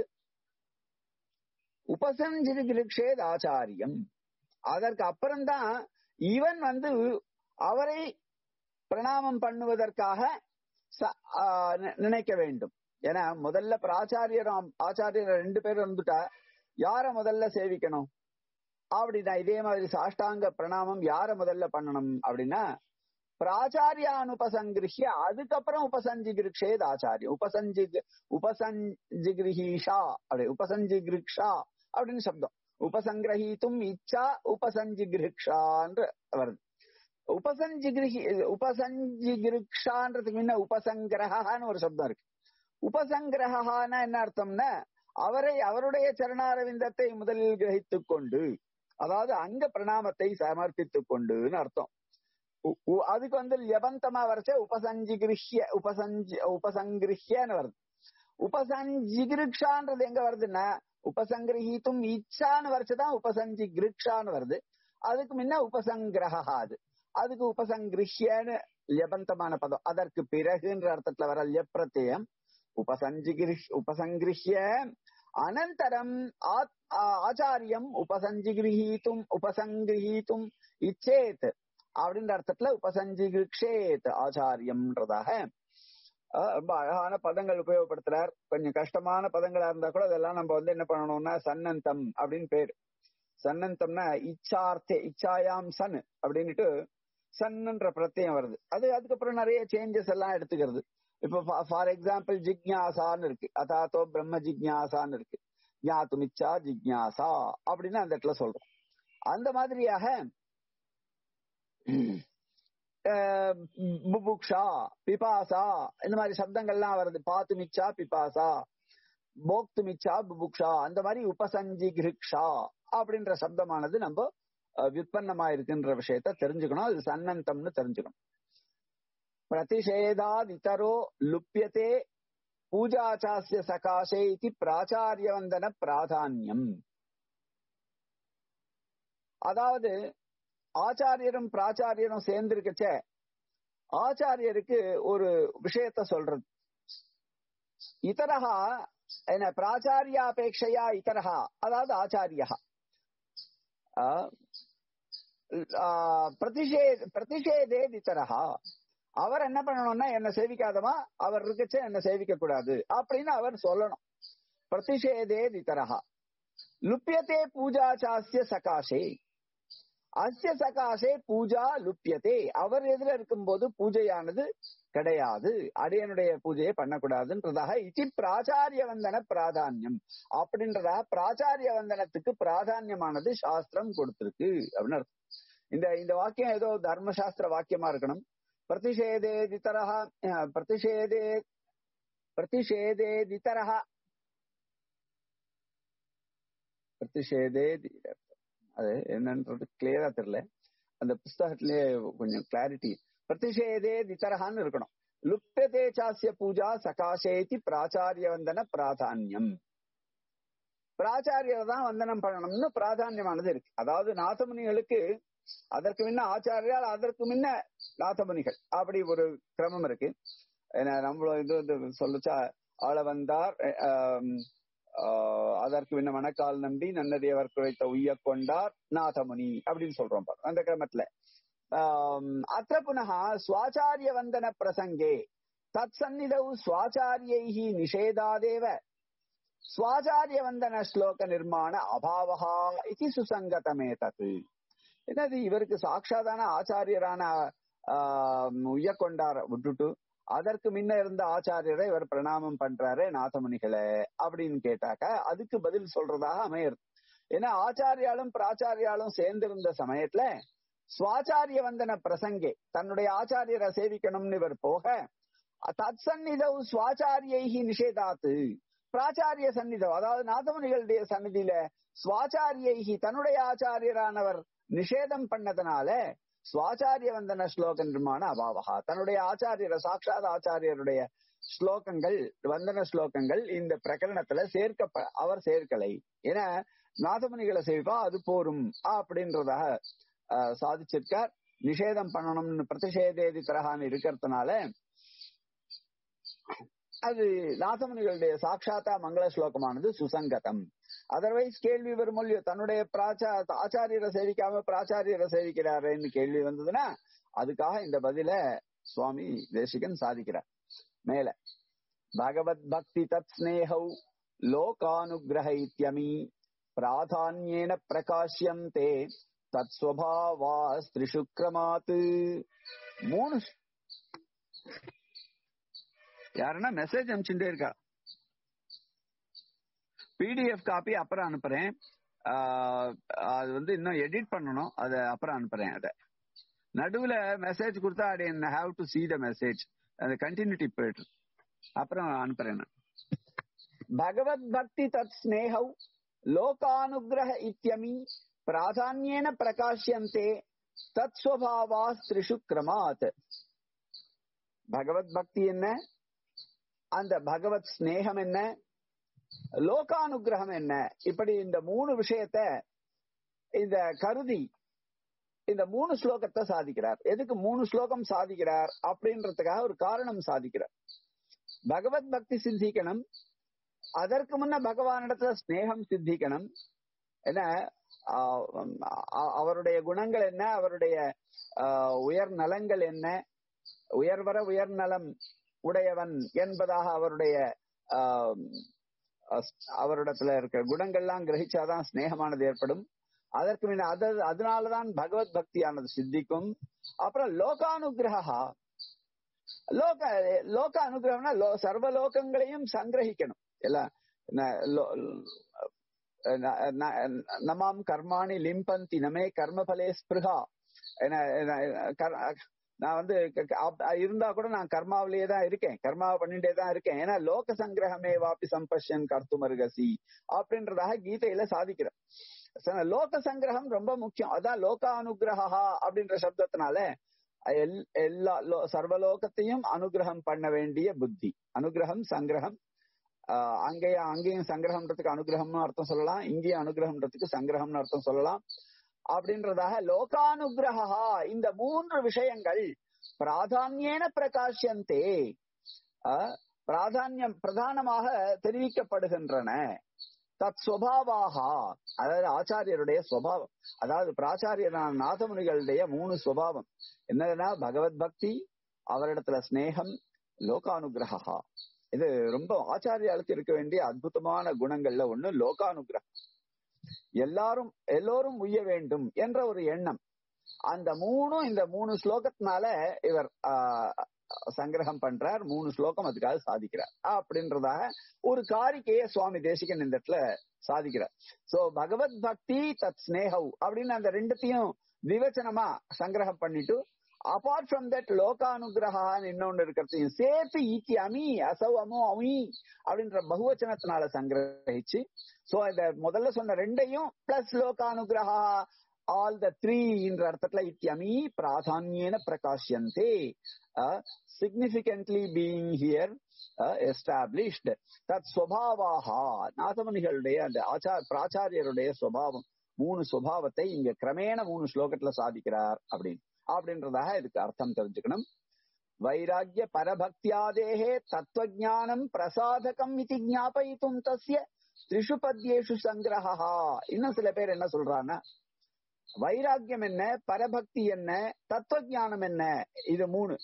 உபசஞ்சிகிருக்ஷேத் ஆச்சாரியம் அதற்கு அப்புறம்தான் இவன் வந்து அவரை பிரணாமம் பண்ணுவதற்காக ச- ஆ, நி- நினைக்க வேண்டும் ஏன்னா முதல்ல பிராச்சாரியரும் ஆச்சாரியர் ரெண்டு பேரும் இருந்துட்டா யார முதல்ல சேவிக்கணும் அப்படின்னா இதே மாதிரி சாஷ்டாங்க பிரணாமம் யார முதல்ல பண்ணணும் அப்படின்னா பிராச்சாரியானுபசங்கிருஷ்ய அதுக்கப்புறம் உபசஞ்சிகிருக்ஷேத் ஆச்சாரியம் உபசஞ்சி உபசஞ்சிகிருஹீஷா அப்படி உபசஞ்சிகிருக்ஷா அப்படின்னு சப்தம் உபசங்கிரஹீத்தும் இச்சா உபசஞ்சிகிருக்ஷான்ற வருது உபசஞ்சிகிருஹி உபசஞ்சிகிருக்ஷான்றதுக்கு முன்ன உபசங்கிரகான்னு ஒரு சப்தம் இருக்கு உபசங்கிரகான்னா என்ன அர்த்தம்னா அவரை அவருடைய சரணாரவிந்தத்தை முதலில் கிரகித்துக் கொண்டு அதாவது அங்க பிரணாமத்தை சமர்ப்பித்துக் கொண்டுன்னு அர்த்தம் உ- உ- அதுக்கு வந்து லெபந்தமா வரைச்ச உபசஞ்சிகிருஷ்ய உபசஞ்சி உபசங்கிருஷ்யன்னு வருது உபசஞ்சிகிருக்ஷான்றது எங்க வருதுன்னா உபசங்கிரஹீத்தும் இச்சான்னு வரைச்சுதான் உபசஞ்சி கிருக்ஷான்னு வருது அதுக்கு முன்ன உபசங்கிரகா அது அதுக்கு உபசங்கிருஷ்யன்னு லெபந்தமான பதம் அதற்கு பிறகுன்ற அர்த்தத்துல வர லெப்ரத்தியம் உபசஞ்சிகிருஷ் உபசங்கிருஷ்ய அனந்தரம் ஆத்- ஆ- ஆச்சாரியம் உபசஞ்சிகிரஹீத்தும் உபசங்கிரஹீத்தும் இச்சேத் அப்படின்ற அர்த்தத்துல உபசஞ்சிகிருக்ஷேத் ஆச்சாரியம்ன்றதாக ஆஹ் ரொம்ப அழகான பதங்கள் உபயோகப்படுத்துறார் கொஞ்சம் கஷ்டமான பதங்களா இருந்தா கூட அதெல்லாம் நம்ம வந்து என்ன பண்ணணும்னா சன்னந்தம் அப்படின்னு பேரு சன்னந்தம்னா இச்சார்த்தே இச்சாயாம் சன் அப்படின்னுட்டு சன்னுன்ற பிரत्यயம் வருது அது அதுக்கப்புறம் நிறைய சேஞ்சஸ் எல்லாம் எடுத்துக்கிறது இப்ப ஃபார் எக்ஸாம்பிள் ஜிக்ஞாசான்னு இருக்கு அதாத்தோ பிரம்ம ஜிக்ஞாசான்னு இருக்கு ஞாத்துமிச்சா ஜிக்ஞாசா அப்படின்னு அந்த இடத்துல சொல்றோம் அந்த மாதிரியாக அஹ், புபுக்ஷா பிபாசா இந்த மாதிரி சப்தங்கள்லாம் வருது பாத்துமிச்சா பிபாசா போக்துமிச்சா புபுக்ஷா அந்த மாதிரி உபசஞ்சி கிருக்ஷா அப்படின்ற சப்தமானது நம்ம அஹ், விற்பன்னமா இருக்குன்ற விஷயத்த தெரிஞ்சுக்கணும் அது சன்னந்தம்னு தெரிஞ்சுக்கணும் பிரதிஷேதாத் இதரோ லுப்பியதே பூஜாச்சாசிய சகாசே இது பிராச்சாரியவந்தன பிராதான்யம் அதாவது ஆச்சாரியரும் பிராச்சாரியரும் சேர்ந்திருக்கச்ச ஆச்சாரியருக்கு ஒரு விஷயத்த சொல்றது இதரஹா என்ன பிராச்சாரியாபேட்சையா இதரஹா அதாவது ஆச்சாரியா பிரதிஷே பிரதிஷேதே இத்தரஹா அவர் என்ன பண்ணணும்னா என்ன சேவிக்காதமா அவர் இருக்கச்ச என்ன சேவிக்க கூடாது அப்படின்னு அவர் சொல்லணும் பிரதிஷேதே இத்தரஹா லுப்பியதே பூஜாச்சாசிய சகாசே அஸ்ய சகாசே பூஜா லுப்பியதே அவர் எதிர இருக்கும்போது பூஜையானது கிடையாது அடியனுடைய பூஜையை பண்ணக்கூடாதுன்றதாக இதி பிராச்சாரிய வந்தன பிராதான்யம் அப்படின்றதாக பிராச்சாரிய வந்தனத்துக்கு பிராதான்யமானது சாஸ்திரம் கொடுத்திருக்கு அப்படின்னு அர்த்தம் இந்த இந்த வாக்கியம் ஏதோ தர்மசாஸ்திர வாக்கியமா இருக்கணும் பிரதிஷேதே இத்தரஹா பிரதிஷேதே பிரதிஷேதேதிதரஹ பிரதிஷேதே அது என்னன்றது கிளியரா தெரியல அந்த புஸ்தகத்திலேயே கொஞ்சம் கிளாரிட்டி பிரதிஷேதே திதரஹான்னு இருக்கணும் லுப்ததே சாஸ்ய பூஜா சகாசேதி பிராச்சாரிய வந்தன பிராதான்யம் பிராச்சாரியர் தான் வந்தனம் பண்ணணும்னு பிராதான்யமானது இருக்கு அதாவது நாதமுனிகளுக்கு அதற்கு முன்ன ஆச்சாரியால் அதற்கு முன்ன நாதமுனிகள் அப்படி ஒரு கிரமம் இருக்கு ஏன்னா நம்மள இது இது சொல்லுச்சா ஆள வந்தார் அதற்கு முன்ன மணக்கால் நம்பி நன்னதேவர் குறைத்த உய்ய கொண்டார் நாதமுனி அப்படின்னு சொல்றோம் பாரு அந்த கிரமத்துல அத்த புனः சுவாச்சாரிய வந்தன பிரசங்கே தத் சந்நிதௌ சுவாச்சாரியை நிஷேதாதேவ சுவாச்சாரிய வந்தன ஸ்லோக நிர்மாண அபாவகா இது சுசங்கதமே தத்து என்னது இவருக்கு சாட்சாதான ஆச்சாரியரான உய்ய கொண்டார விட்டுட்டு அதற்கு முன்ன இருந்த ஆச்சாரியரை இவர் பிரணாமம் பண்றாரு நாதமுனிகளை அப்படின்னு கேட்டாக்க அதுக்கு பதில் சொல்றதாக அமையிறது ஏன்னா ஆச்சாரியாலும் பிராச்சாரியாலும் சேர்ந்திருந்த சமயத்துல சுவாச்சாரிய வந்தன பிரசங்கே தன்னுடைய ஆச்சாரியரை சேவிக்கணும்னு இவர் போக தத் சந்நிதவு சுவாச்சாரியை நிஷேதாத்து பிராச்சாரிய சந்நிதம் அதாவது நாதமுனிகளுடைய சந்நிதியில சுவாச்சாரியை தன்னுடைய ஆச்சாரியரானவர் நிஷேதம் பண்ணதுனால சுவாச்சாரிய வந்தன ஸ்லோக நிர்மாண அபாவகா தன்னுடைய ஆச்சாரியர சாட்சாத் ஆச்சாரியருடைய ஸ்லோகங்கள் வந்தன ஸ்லோகங்கள் இந்த பிரகரணத்துல சேர்க்க அவர் சேர்க்கலை ஏன்னா நாதமுனிகளை சேவிப்பா அது போரும் அப்படின்றதாக சாதிச்சிருக்கார் நிஷேதம் பண்ணணும்னு பிரதிஷேதேதி தரகான்னு இருக்கிறதுனால அது நாதமுனிகளுடைய சாட்சாத்தா மங்கள ஸ்லோகமானது சுசங்கதம் அதர்வைஸ் கேள்வி வரும் இல்லையோ தன்னுடைய பிராச்சா ஆச்சாரியரை சேவிக்காம பிராச்சாரியரை சேவிக்கிறாருன்னு கேள்வி வந்ததுன்னா அதுக்காக இந்த பதில சுவாமி தேசிகன் சாதிக்கிறார் மேல பகவத் பக்தி தத் ஸ்னேகௌ லோகானுகிரக இத்தியமி பிராதான்யேன பிரகாஷ்யந்தே தத் ஸ்வபாவா ஸ்திரிசுக்கிரமாத்து மூணு யாருன்னா மெசேஜ் அனுப்பிச்சுட்டே இருக்கா பிடிஎஃப் காப்பி அப்புறம் அனுப்புறேன் அது வந்து இன்னும் எடிட் பண்ணணும் அதை அப்புறம் அனுப்புறேன் அதை நடுவுல மெசேஜ் கொடுத்தா அடி have to see the message அந்த கண்டினியூட்டி போயிட்டு அப்புறம் அனுப்புறேன் நான் பகவத் பக்தி தத் ஸ்னேகௌ லோகானுகிரக இத்தியமி பிராதான்யேன பிரகாஷ்யந்தே தத் ஸ்வபாவா ஸ்திரிஷு கிரமாத் பகவத் பக்தி என்ன அந்த பகவத் ஸ்னேகம் என்ன லோகானுகிரகம் என்ன இப்படி இந்த மூணு விஷயத்த இந்த கருதி இந்த மூணு ஸ்லோகத்தை சாதிக்கிறார் எதுக்கு மூணு ஸ்லோகம் சாதிக்கிறார் அப்படின்றதுக்காக ஒரு காரணம் சாதிக்கிறார் பகவத் பக்தி சித்திக்கணும் அதற்கு முன்ன பகவானிடத்துல ஸ்னேகம் சித்திக்கணும் என்ன அவருடைய குணங்கள் என்ன அவருடைய உயர் நலங்கள் என்ன உயர்வர உயர் நலம் உடையவன் என்பதாக அவருடைய அவரிடத்துல இருக்கிற குணங்கள்லாம் கிரகிச்சாதான் ஸ்னேகமானது ஏற்படும் அதற்கு முன்ன அது அதனாலதான் பகவத் பக்தியானது சித்திக்கும் அப்புறம் லோகானுகிரகா லோக லோக அனுகிரகம்னா லோ சர்வ லோகங்களையும் சங்கிரகிக்கணும் எல்லாம் நமாம் கர்மாணி லிம்பந்தி நமே கர்மபலே ஸ்பிருகா நான் வந்து இருந்தா கூட நான் கர்மாவிலேயே தான் இருக்கேன் கர்மாவை பண்ணிட்டே தான் இருக்கேன் ஏன்னா லோக சங்கிரகமே வாப்பி சம்பஷன் கர்த்துமருகசி அப்படின்றதாக கீதையில சாதிக்கிறேன் லோக சங்கிரகம் ரொம்ப முக்கியம் அதான் லோக அனுகிரகா அப்படின்ற சப்தத்தினால எல்லா சர்வலோகத்தையும் அனுகிரகம் பண்ண வேண்டிய புத்தி அனுகிரகம் சங்கிரகம் அங்கேயும் அங்கேயும் சங்கிரகம்ன்றதுக்கு அனுகிரகம்னு அர்த்தம் சொல்லலாம் இங்கேயும் அனுகிரகம்ன்றதுக்கு சங்கிரகம்னு அர்த்தம் சொல்லலாம் அப்படின்றதாக லோகானுகிரகா இந்த மூன்று விஷயங்கள் பிராதான்யேன பிரகாஷந்தே பிராதான்யம் பிரதானமாக தெரிவிக்கப்படுகின்றன தத் சுவாவாக அதாவது ஆச்சாரியருடைய சுவாவம் அதாவது பிராச்சாரியரான நாதமுனிகளுடைய மூணு சுவாவம் என்னதுன்னா பகவத் பக்தி அவரிடத்துல ஸ்னேகம் லோகானுகிரகா இது ரொம்ப ஆச்சாரியாளுக்கு இருக்க வேண்டிய அற்புதமான குணங்கள்ல ஒண்ணு லோகானுகிரகம் எல்லாரும் எல்லோரும் உய்ய வேண்டும் என்ற ஒரு எண்ணம் அந்த மூணும் இந்த மூணு ஸ்லோகத்தினால இவர் சங்கிரகம் பண்றார் மூணு ஸ்லோகம் அதுக்காக சாதிக்கிறார் அப்படின்றதாக ஒரு காரிக்கையை சுவாமி தேசிகன் இந்த இடத்துல சாதிக்கிறார் சோ பகவத் பக்தி தத் ஸ்னேகவ் அப்படின்னு அந்த ரெண்டுத்தையும் விவச்சனமா சங்கிரகம் பண்ணிட்டு அபார்ட் ஃப்ரம் தட் லோகானுகிரகான்னு இன்னொன்னு இருக்கிறதையும் சேர்த்து ஈட்டி அமி அசௌ அமோ அமி அப்படின்ற பகுவச்சனத்தினால சங்கிரகிச்சு சோ இந்த முதல்ல சொன்ன ரெண்டையும் பிளஸ் லோகானுகிரகா ஆல் த த்ரீ என்ற அர்த்தத்துல இத்தியமி பிராதான்யேன பிரகாஷ்யந்தே சிக்னிபிகன்ட்லி பீயிங் ஹியர் எஸ்டாப்ளிஷ்ட் தத் ஸ்வபாவாக நாதமணிகளுடைய அந்த ஆச்சார் பிராச்சாரியருடைய சுவாவம் மூணு சுபாவத்தை இங்க கிரமேண மூணு ஸ்லோகத்துல சாதிக்கிறார் அப்படின்னு அப்படின்றதாக இதுக்கு அர்த்தம் தெரிஞ்சுக்கணும் வைராகிய பரபக்தியாதேகே தத்துவஜானம் பிரசாதகம் இது ஞாபயித்தும் தஸ்ய திரிஷு பத்யேஷு சங்கிரகா இன்னும் சில பேர் என்ன சொல்றாங்கன்னா வைராக்கியம் என்ன பரபக்தி என்ன தத்துவஜானம் என்ன இது மூணு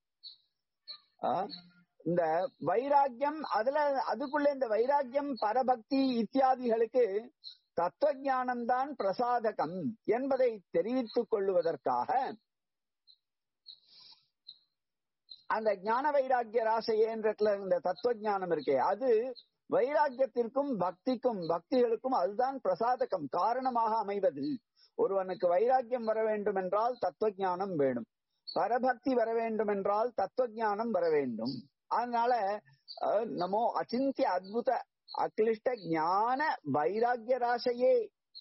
இந்த வைராக்கியம் அதுல அதுக்குள்ள இந்த வைராக்கியம் பரபக்தி இத்தியாதிகளுக்கு தத்துவஜானம் தான் பிரசாதகம் என்பதை தெரிவித்துக் கொள்வதற்காக அந்த ஞான வைராக்கிய ராசையேன்றதுல இந்த தத்துவ ஞானம் இருக்கே அது வைராக்கியத்திற்கும் பக்திக்கும் பக்திகளுக்கும் அதுதான் பிரசாதகம் காரணமாக அமைவது ஒருவனுக்கு வைராக்கியம் வர வேண்டும் என்றால் தத்துவ ஞானம் வேணும் பரபக்தி வர வேண்டும் என்றால் தத்துவ ஞானம் வர வேண்டும் அதனால நமோ அச்சிந்திய அத்புத அக்லிஷ்ட ஞான வைராக்கிய ராசையே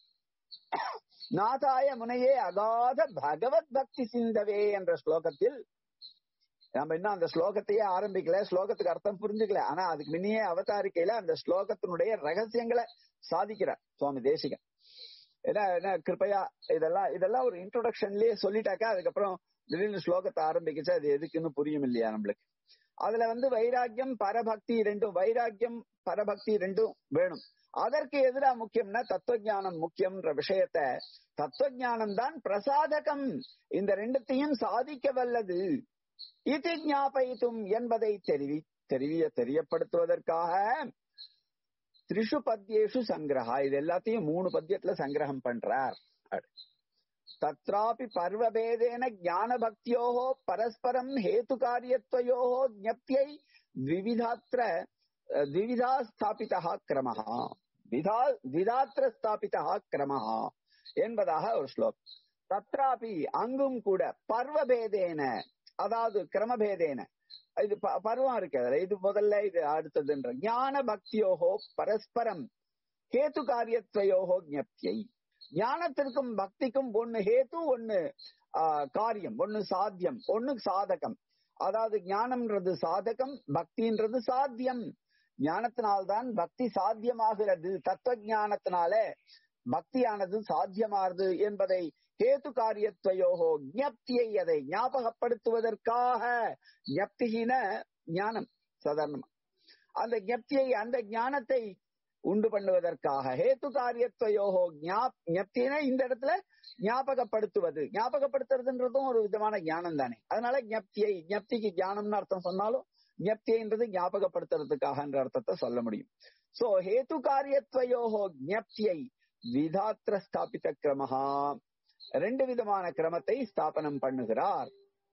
நாதாய முனையே அகாத பகவத் பக்தி சிந்தவே என்ற ஸ்லோகத்தில் நம்ம இன்னும் அந்த ஸ்லோகத்தையே ஆரம்பிக்கல ஸ்லோகத்துக்கு அர்த்தம் புரிஞ்சுக்கல ஆனா அதுக்கு முன்னையே அவதாரிக்கையில அந்த ஸ்லோகத்தினுடைய ரகசியங்களை சாதிக்கிறார் சுவாமி தேசிகன் ஏன்னா என்ன கிருப்பையா இதெல்லாம் இதெல்லாம் ஒரு இன்ட்ரோடக்ஷன்லயே சொல்லிட்டாக்கா அதுக்கப்புறம் திடீர்னு ஸ்லோகத்தை ஆரம்பிக்கச்சு அது எதுக்குன்னு புரியும் இல்லையா நம்மளுக்கு அதுல வந்து வைராக்கியம் பரபக்தி ரெண்டும் வைராக்கியம் பரபக்தி ரெண்டும் வேணும் அதற்கு எதிரா முக்கியம்னா தத்துவஞானம் முக்கியம்ன்ற விஷயத்த தத்துவஞானம் தான் பிரசாதகம் இந்த ரெண்டுத்தையும் சாதிக்க வல்லது இது ஞாபயித்தும் என்பதை தெரிவி தெரிய தெரியப்படுத்துவதற்காக திரிஷு பத்தியேஷு சங்கிரகா இது எல்லாத்தையும் மூணு பத்தியத்துல சங்கிரகம் பண்றார் தத்ராபி பர்வபேதேன ஞான பக்தியோகோ பரஸ்பரம் ஹேத்து காரியத்வயோகோ ஜப்தியை த்விவிதாத்திர த்விவிதா ஸ்தாபிதா கிரமஹா விதா விதாத்திர ஸ்தாபிதா கிரமஹா என்பதாக ஒரு ஸ்லோகம் தத்ராபி அங்கும் கூட பர்வபேதேன அதாவது கிரமபேதேன இது பருவம் இருக்கு அதுல இது முதல்ல இது அடுத்ததுன்ற ஞான பக்தியோகோ பரஸ்பரம் கேத்து காரியத்வயோகோ ஜப்தியை ஞானத்திற்கும் பக்திக்கும் ஒண்ணு ஹேத்து ஒண்ணு காரியம் ஒண்ணு சாத்தியம் ஒண்ணு சாதகம் அதாவது ஞானம்ன்றது சாதகம் பக்தின்றது சாத்தியம் ஞானத்தினால்தான் பக்தி சாத்தியமாகிறது தத்துவ ஞானத்தினால பக்தியானது சாத்தியமாறுது என்பதை கேது காரியத்வயோகோ ஜப்தியை அதை ஞாபகப்படுத்துவதற்காக ஜப்திகின ஞானம் சாதாரணமா அந்த ஜப்தியை அந்த ஞானத்தை உண்டு பண்ணுவதற்காக ஹேத்து காரியத்வயோகோ ஞப்தினா இந்த இடத்துல ஞாபகப்படுத்துவது ஞாபகப்படுத்துறதுன்றதும் ஒரு விதமான ஞானம் தானே அதனால ஞப்தியை ஞப்திக்கு ஞானம்னு அர்த்தம் சொன்னாலும் ஞப்தின்றது ஞாபகப்படுத்துறதுக்காக என்ற அர்த்தத்தை சொல்ல முடியும் சோ ஹேத்து காரியத்வயோகோ ஞப்தியை விதாத்திர ஸ்தாபித்த கிரமஹா ரெண்டு விதமான கிரமத்தை ஸ்தாபனம் பண்ணுகிறார்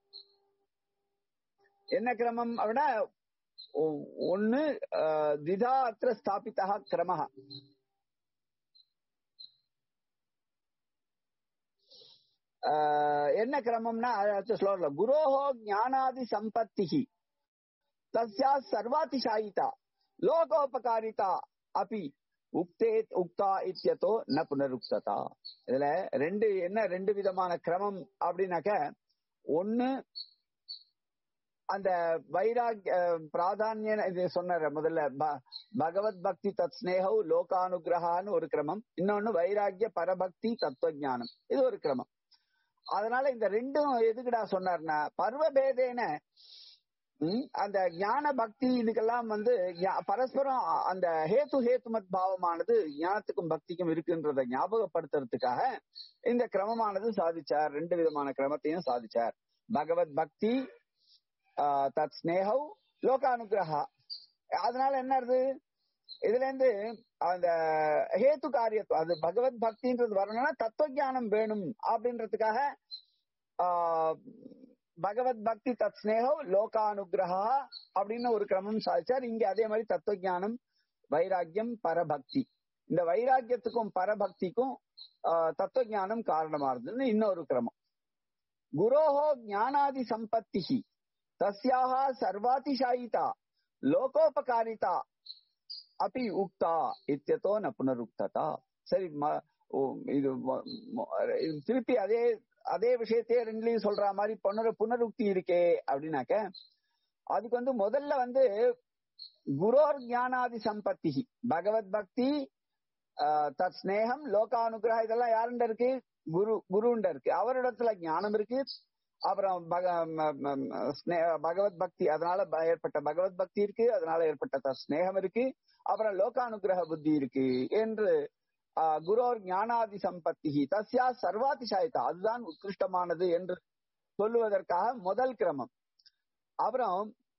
என்ன கிரமம் அப்படின்னா ஒன்னு திதாத்திர ஸ்தாபித்தா கிரமஹா என்ன கிரமம்னா ஸ்லோர்ல குரோஹோ ஞானாதி சம்பத்தி தஸ்யா சர்வாதிசாயிதா லோகோபகாரிதா அப்பி உக்தே உக்தா இத்தியத்தோ ந புனருக்ததா இதுல ரெண்டு என்ன ரெண்டு விதமான கிரமம் அப்படின்னாக்க ஒன்னு அந்த வைராக் பிராதானிய இது சொன்னார் முதல்ல பகவத் பக்தி தத் ஸ்னேகவ் லோகானுகிரகான்னு ஒரு கிரமம் இன்னொன்னு வைராகிய பரபக்தி தத்துவ இது ஒரு கிரமம் அதனால இந்த ரெண்டும் எதுக்குடா சொன்னார்னா பர்வபேதேன அந்த ஞான பக்தி இதுக்கெல்லாம் வந்து பரஸ்பரம் அந்த ஹேத்து ஹேத்துமத் பாவமானது ஞானத்துக்கும் பக்திக்கும் இருக்குன்றத ஞாபகப்படுத்துறதுக்காக இந்த கிரமமானது சாதிச்சார் ரெண்டு விதமான கிரமத்தையும் சாதிச்சார் பகவத் பக்தி தத் ஸ்னேகவ் லோகானுகிரகா அதனால என்ன இதுல இருந்து அந்த ஹேத்து காரியத்துவம் அது பகவத் பக்தின்றது வரணும்னா தத்துவ ஞானம் வேணும் அப்படின்றதுக்காக பகவத் பக்தி தத் ஸ்னேகவ் லோகானுகிரகா அப்படின்னு ஒரு கிரமம் சாதிச்சார் இங்க அதே மாதிரி தத்துவ ஞானம் வைராக்கியம் பரபக்தி இந்த வைராக்கியத்துக்கும் பரபக்திக்கும் தத்துவ ஞானம் காரணமா இருந்ததுன்னு இன்னொரு கிரமம் குரோஹோ ஞானாதி சம்பத்திஹி தஸ்யாக சர்வாதிசாயிதா லோகோபகாரிதா அப்படி உக்தா இத்தியத்தோ ந புனருக்ததா சரி ம- ஓ, இது ம- ம- இது திருப்பி அதே அதே விஷயத்தையே ரெண்டுலயும் சொல்ற மாதிரி புனர் புனருக்தி இருக்கே அப்படின்னாக்க அதுக்கு வந்து முதல்ல வந்து குரோர் ஞானாதி சம்பத்தி பகவத் பக்தி ஆஹ், தத் ஸ்நேகம் லோகானுகிரகம் இதெல்லாம் யாருண்ட இருக்கு குரு குருண்ட இருக்கு அவரிடத்துல ஞானம் இருக்கு அப்புறம் பக ம- ம- ம- ஸ்னே- பகவத் பக்தி அதனால ப- ஏற்பட்ட பகவத் பக்தி இருக்கு அதனால ஏற்பட்ட தத் ஸ்நேகம் இருக்கு அப்புறம் லோகானுகிரக புத்தி இருக்கு என்று ஆஹ், குரோர் ஞானாதி சம்பத்தி தஸ்யா சர்வாதிசாயத்தா அதுதான் உத்கிருஷ்டமானது என்று சொல்லுவதற்காக முதல் கிரமம் அப்புறம்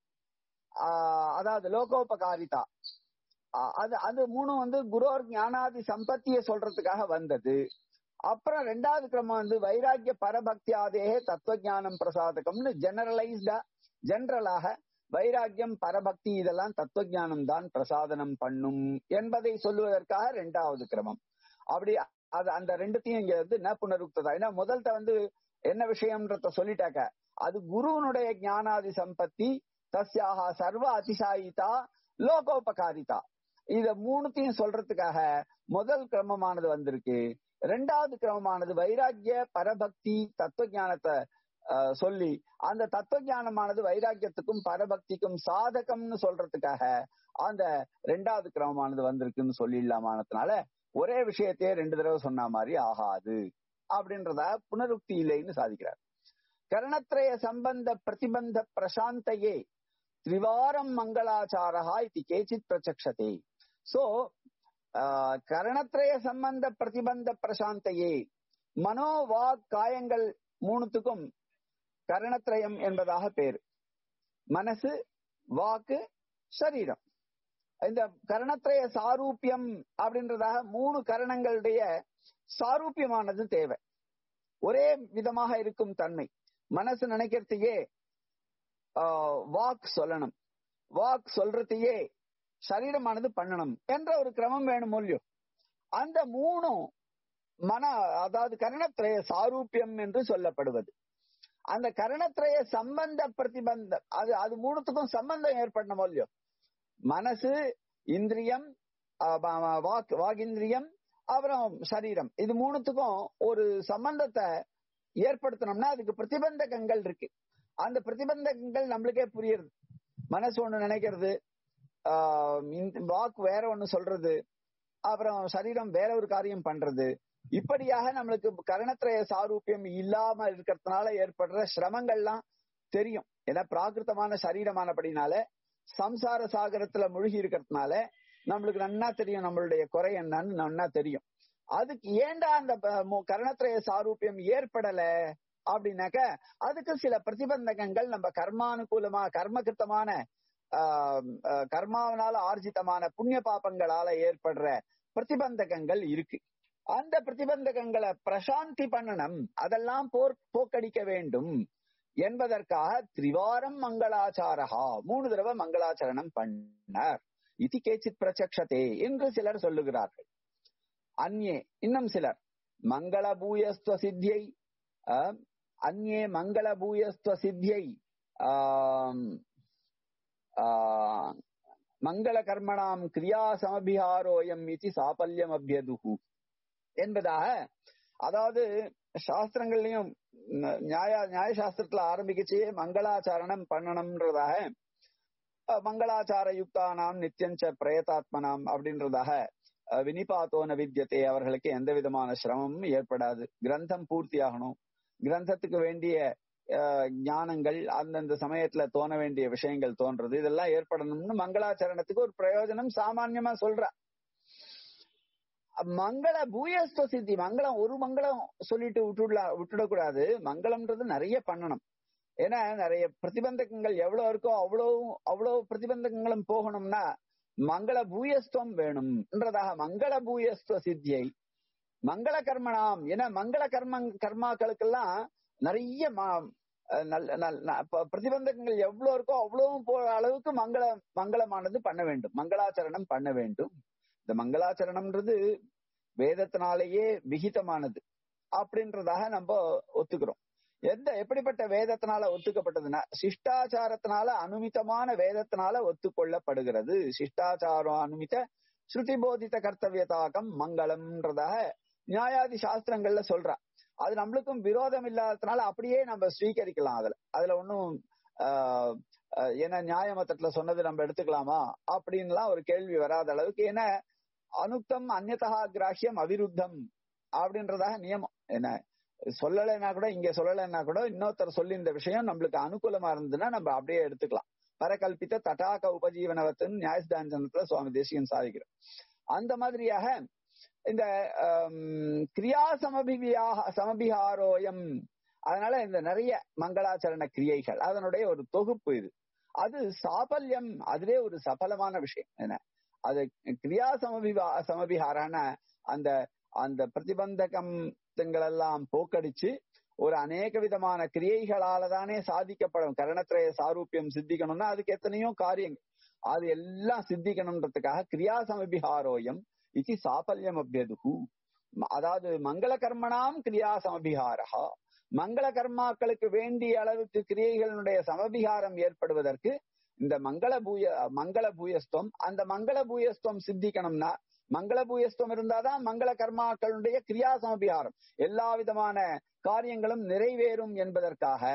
ஆஹ், அதாவது லோகோபகாரிதா ஆஹ், அது அது மூணும் வந்து குரோர் ஞானாதி சம்பத்திய சொல்றதுக்காக வந்தது அப்புறம் ரெண்டாவது கிரமம் வந்து வைராக்கிய பரபக்தியாதேக தத்துவஞானம் பிரசாதகம்னு ஜெனரலைஸ்டா ஜெனரலாக வைராக்கியம் பரபக்தி இதெல்லாம் தத்துவஞானம் தான் பிரசாதனம் பண்ணும் என்பதை சொல்லுவதற்காக ரெண்டாவது கிரமம் அப்படி அது அந்த ரெண்டுத்தையும் இங்க வந்து ந புனருக்ததா ஏன்னா முதல்ல வந்து என்ன விஷயம்ன்றத சொல்லிட்டாக்க அது குருவனுடைய ஞானாதி சம்பத்தி தஸ்யாக சர்வ அதிசாயிதா லோகோபகாரிதா இத மூணுத்தையும் சொல்றதுக்காக முதல் கிரமமானது வந்திருக்கு ரெண்டாவது கிரமமானது வைராக்கிய பரபக்தி தத்துவ ஞானத்தை ஆஹ், சொல்லி அந்த தத்துவ ஞானமானது வைராக்கியத்துக்கும் பரபக்திக்கும் சாதகம்னு சொல்றதுக்காக அந்த ரெண்டாவது கிரமமானது வந்திருக்குன்னு சொல்லிடலாமானதுனால ஒரே விஷயத்தையே ரெண்டு தடவை சொன்ன மாதிரி ஆகாது அப்படின்றத புனருக்தி இல்லைன்னு சாதிக்கிறார் கரணத்ரய சம்பந்த பிரதிபந்த பிரசாந்தையே திரிவாரம் மங்களாச்சாரா இது கேச்சித் பிரச்சக்ஷதே சோ ஆஹ், கரணத்ரய சம்பந்த பிரதிபந்த பிரசாந்தையே மனோ வாக் காயங்கள் மூணுத்துக்கும் கரணத்ரயம் என்பதாக பேரு மனசு வாக்கு சரீரம் இந்த கரணத்ரய சாரூபியம் அப்படின்றதாக மூணு கரணங்களுடைய சாரூபியமானது தேவை ஒரே விதமாக இருக்கும் தன்மை மனசு நினைக்கிறதையே ஆஹ், வாக் சொல்லணும் வாக் சொல்றதையே சரீரமானது பண்ணணும் என்ற ஒரு கிரமம் வேணும் இல்லையோ அந்த மூணும் மன அதாவது கரணத்ரய சாரூபியம் என்று சொல்லப்படுவது அந்த கரணத்ரய சம்பந்த பிரதிபந்த அது அது மூணுத்துக்கும் சம்பந்தம் ஏற்படணும் இல்லையோ மனசு இந்திரியம் ஆஹ் வா- வா- வாக் வாகிந்திரியம் அப்புறம் சரீரம் இது மூணுத்துக்கும் ஒரு சம்பந்தத்தை ஏற்படுத்தணும்னா அதுக்கு பிரதிபந்தகங்கள் இருக்கு அந்த பிரதிபந்தகங்கள் நம்மளுக்கே புரியுது மனசு ஒண்ணு நினைக்கிறது ஆஹ் இந்த வாக்கு வேற ஒண்ணு சொல்றது அப்புறம் சரீரம் வேற ஒரு காரியம் பண்றது இப்படியாக நம்மளுக்கு கரணத்திரய சாரூபியம் இல்லாம இருக்கிறதுனால ஏற்படுற சிரமங்கள்லாம் தெரியும் ஏன்னா பிராகிருத்தமான சரீரமானபடினால சம்சார சாகரத்துல முழுகி இருக்கிறதுனால நம்மளுக்கு நன்னா தெரியும் நம்மளுடைய குறை என்னன்னு நன்னா தெரியும் அதுக்கு ஏண்டா அந்த ப- மு- கரணத்திரய சாரூபியம் ஏற்படல அப்படின்னாக்க அதுக்கு சில பிரதிபந்தகங்கள் நம்ம கர்மானுகூலமா கர்மகிருத்தமான ஆஹ் ஆஹ் கர்மாவனால ஆர்ஜிதமான புண்ணிய பாபங்களால ஏற்படுற பிரதிபந்தகங்கள் இருக்கு அந்த பிரதிபந்தகங்களை பிரசாந்தி பண்ணணும் அதெல்லாம் போர் போக்கடிக்க வேண்டும் என்பதற்காக திரிவாரம் மங்களாச்சாரஹா மூணு தடவை மங்களாச்சரணம் பண்ணார் இது கேச்சித் பிரச்சக்ஷதே என்று சிலர் சொல்லுகிறார்கள் அந்நே இன்னும் சிலர் மங்கள பூயஸ்துவ சித்தியை ஆஹ், அந்நே மங்கள பூயஸ்துவ சித்தியை ஆம், ஆஹ், மங்கள கர்மணாம் கிரியா சமபிஹாரோயம் இது சாபல்யம் அபியதுகு என்பதாக அதாவது சாஸ்திரங்கள்லயும் ந- நியாய நியாய சாஸ்திரத்துல ஆரம்பிக்கச்சு மங்களாச்சாரணம் பண்ணணும்ன்றதாக அஹ், மங்களாச்சார யுக்தானாம் நித்தியஞ்ச பிரயதாத்மனாம் அப்படின்றதாக அஹ், வினிபாத்தோன வித்யத்தை அவர்களுக்கு எந்த விதமான சிரமமும் ஏற்படாது கிரந்தம் பூர்த்தி ஆகணும் கிரந்தத்துக்கு வேண்டிய அஹ், ஞானங்கள் அந்தந்த சமயத்துல தோண வேண்டிய விஷயங்கள் தோன்றது இதெல்லாம் ஏற்படணும்னு மங்களாச்சரணத்துக்கு ஒரு பிரயோஜனம் சாமான்யமா சொல்றா மங்கள பூயஸ்த சித்தி மங்களம் ஒரு மங்களம் சொல்லிட்டு விட்டுடலாம் விட்டுடக்கூடாது மங்களம்ன்றது நிறைய பண்ணணும் ஏன்னா நிறைய பிரதிபந்தகங்கள் எவ்வளவு இருக்கோ அவ்வளவு அவ்வளவு பிரதிபந்தகங்களும் போகணும்னா மங்கள பூயஸ்துவம் வேணும்ன்றதாக மங்கள பூயஸ்துவ சித்தியை மங்கள கர்மணாம் ஏன்னா மங்கள கர்ம கர்மாக்களுக்கெல்லாம் நிறைய ம- அஹ் நல்ல நல்ல ப- பிரதிபந்தகங்கள் எவ்வளவு இருக்கோ அவ்வளவும் போற அளவுக்கு மங்கள மங்களமானது பண்ண வேண்டும் மங்களாச்சரணம் பண்ண வேண்டும் இந்த மங்களாச்சரணம்ன்றது வேதத்தினாலேயே விகிதமானது அப்படின்றதாக நம்ம ஒத்துக்கிறோம் எந்த எப்படிப்பட்ட வேதத்தினால ஒத்துக்கப்பட்டதுன்னா சிஷ்டாச்சாரத்தினால அனுமிதமான வேதத்தினால ஒத்துக்கொள்ளப்படுகிறது சிஷ்டாச்சாரம் அனுமித ஸ்ருதி போதித்த கர்த்தவியதாகம் மங்களம்ன்றதாக நியாயாதி சாஸ்திரங்கள்ல சொல்றா அது நம்மளுக்கும் விரோதம் இல்லாததுனால அப்படியே நம்ம ஸ்வீகரிக்கலாம் அதுல அதுல ஒன்னும் ஆஹ் ஏன்னா நியாய மத்தத்துல சொன்னது நம்ம எடுத்துக்கலாமா அப்படின்லாம் ஒரு கேள்வி வராத அளவுக்கு ஏன்னா அனுக்தம் அந்நதா கிராஹியம் அவிருத்தம் அப்படின்றதாக நியமம் என்ன சொல்லலைன்னா கூட இங்க சொல்லலைன்னா கூட இன்னொருத்தர் சொல்லி இந்த விஷயம் நம்மளுக்கு அனுகூலமா இருந்ததுன்னா நம்ம அப்படியே எடுத்துக்கலாம் பரகல்பித்த தட்டாக உபஜீவனவத்தின் நியாயஸ்தானத்துல சுவாமி தேசியன் சாதிக்கிறோம் அந்த மாதிரியாக இந்த கிரியா சமபிவியாக சமபிகாரோயம் அதனால இந்த நிறைய மங்களாச்சரண கிரியைகள் அதனுடைய ஒரு தொகுப்பு இது அது சாபல்யம் அதுவே ஒரு சபலமான விஷயம் என்ன அது கிரியா சமபிவா சமபிகாரான அந்த அந்த பிரதிபந்தகங்களெல்லாம் போக்கடிச்சு ஒரு அநேக விதமான கிரியைகளால தானே சாதிக்கப்படும் கரணத்திரய சாரூபியம் சித்திக்கணும்னா அதுக்கு எத்தனையோ காரியங்கள் அது எல்லாம் சித்திக்கணும்ன்றதுக்காக கிரியா சமபிகாரோயம் இது சாபல்யம் அபியதுகு அதாவது மங்கள கர்மணாம் கிரியா சமபிகாரா மங்கள கர்மாக்களுக்கு வேண்டிய அளவுக்கு கிரியைகளுடைய சமபிகாரம் ஏற்படுவதற்கு இந்த மங்கள பூய மங்கள பூயஸ்துவம் அந்த மங்கள பூயஸ்துவம் சித்திக்கணும்னா மங்கள பூயஸ்துவம் இருந்தாதான் மங்கள கர்மாக்களுடைய கிரியா சமபிகாரம் எல்லா விதமான காரியங்களும் நிறைவேறும் என்பதற்காக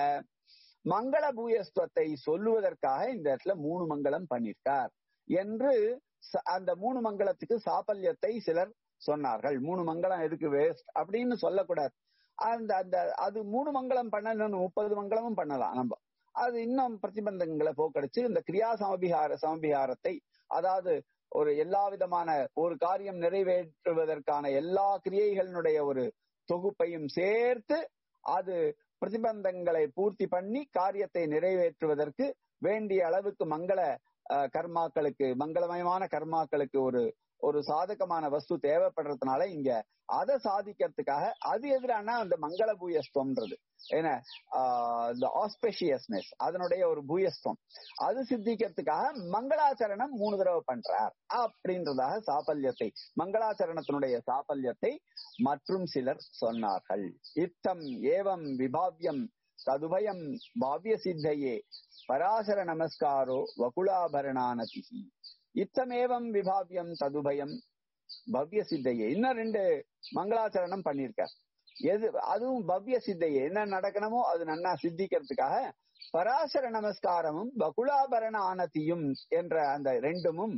மங்கள பூயஸ்துவத்தை சொல்லுவதற்காக இந்த இடத்துல மூணு மங்களம் பண்ணிருக்கார் என்று அந்த மூணு மங்களத்துக்கு சாபல்யத்தை சிலர் சொன்னார்கள் மூணு மங்களம் எதுக்கு வேஸ்ட் அப்படின்னு சொல்லக்கூடாது அந்த அந்த அது மூணு மங்களம் பண்ண முப்பது மங்களமும் பண்ணலாம் நம்ம அது இன்னும் பிரதிபந்தங்களை போக்கடிச்சு இந்த கிரியா சமபிகார சமபிகாரத்தை அதாவது ஒரு எல்லா விதமான ஒரு காரியம் நிறைவேற்றுவதற்கான எல்லா கிரியைகளினுடைய ஒரு தொகுப்பையும் சேர்த்து அது பிரதிபந்தங்களை பூர்த்தி பண்ணி காரியத்தை நிறைவேற்றுவதற்கு வேண்டிய அளவுக்கு மங்கள கர்மாக்களுக்கு மங்களமயமான கர்மாக்களுக்கு ஒரு ஒரு சாதகமான வஸ்து தேவைப்படுறதுனால இங்க அதை சாதிக்கிறதுக்காக அது எதிரான அந்த மங்கள பூயஸ்துவம்ன்றது ஏன்னா இந்த ஆஸ்பெஷியஸ்னஸ் அதனுடைய ஒரு பூயஸ்துவம் அது சித்திக்கிறதுக்காக மங்களாச்சரணம் மூணு தடவை பண்றார் அப்படின்றதாக சாபல்யத்தை மங்களாச்சரணத்தினுடைய சாபல்யத்தை மற்றும் சிலர் சொன்னார்கள் இத்தம் ஏவம் விபாவியம் ததுபயம் பாவிய சித்தையே பராசர நமஸ்காரோ வகுலாபரணானதிகி இத்தமேவம் விபாவியம் ததுபயம் பவ்ய சித்தையே இன்னும் ரெண்டு மங்களாச்சரணம் பண்ணிருக்க எது அதுவும் பவ்ய சித்தையே என்ன நடக்கணுமோ அது நன்னா சித்திக்கிறதுக்காக பராசர நமஸ்காரமும் பகுலாபரண ஆனதியும் என்ற அந்த ரெண்டுமும்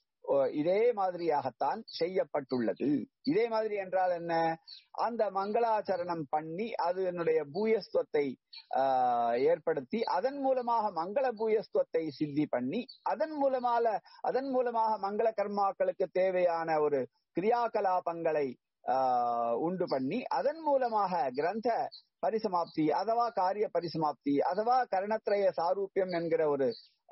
இதே மாதிரியாகத்தான் செய்யப்பட்டுள்ளது இதே மாதிரி என்றால் என்ன அந்த மங்களாச்சரணம் பண்ணி அது என்னுடைய பூயஸ்துவத்தை ஏற்படுத்தி அதன் மூலமாக மங்கள பூயஸ்துவத்தை சித்தி பண்ணி அதன் மூலமாக அதன் மூலமாக மங்கள கர்மாக்களுக்கு தேவையான ஒரு கிரியாகலாபங்களை உண்டு பண்ணி அதன் மூலமாக கிரந்த பரிசமாப்தி அதுவா காரிய பரிசமாப்தி அதுவா கரணத்திரய சாரூபியம் என்கிற ஒரு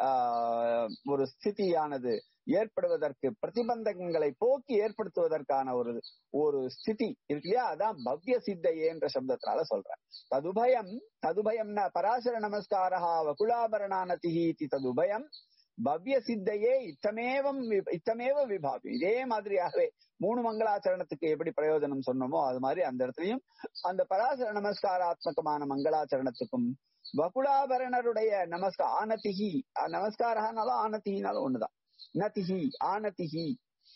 ஒரு ஸ்திதியானது ஏற்படுவதற்கு பிரதிபந்தகங்களை போக்கி ஏற்படுத்துவதற்கான ஒரு ஒரு ஸ்திதி இருக்கு இல்லையா அதான் பவ்ய சித்தையே என்ற சப்தத்தினால சொல்றேன் ததுபயம் ததுபயம்னா பராசர நமஸ்காரா வகுலாபரணானதிஹி ததுபயம் பவ்ய சித்தையே இத்தமேவம் இத்தமேவ விபாவி இதே மாதிரியாகவே மூணு மங்களாச்சரணத்துக்கு எப்படி பிரயோஜனம் சொன்னோமோ அது மாதிரி அந்த இடத்துலயும் அந்த பராசர நமஸ்காராத்மகமான மங்களாச்சரணத்துக்கும் வகுலாபரணருடைய நமஸ்கார ஆனதிகி நமஸ்காரனாலும் ஆனதினாலும் ஒண்ணுதான் நதிஹி ஆனதிஹி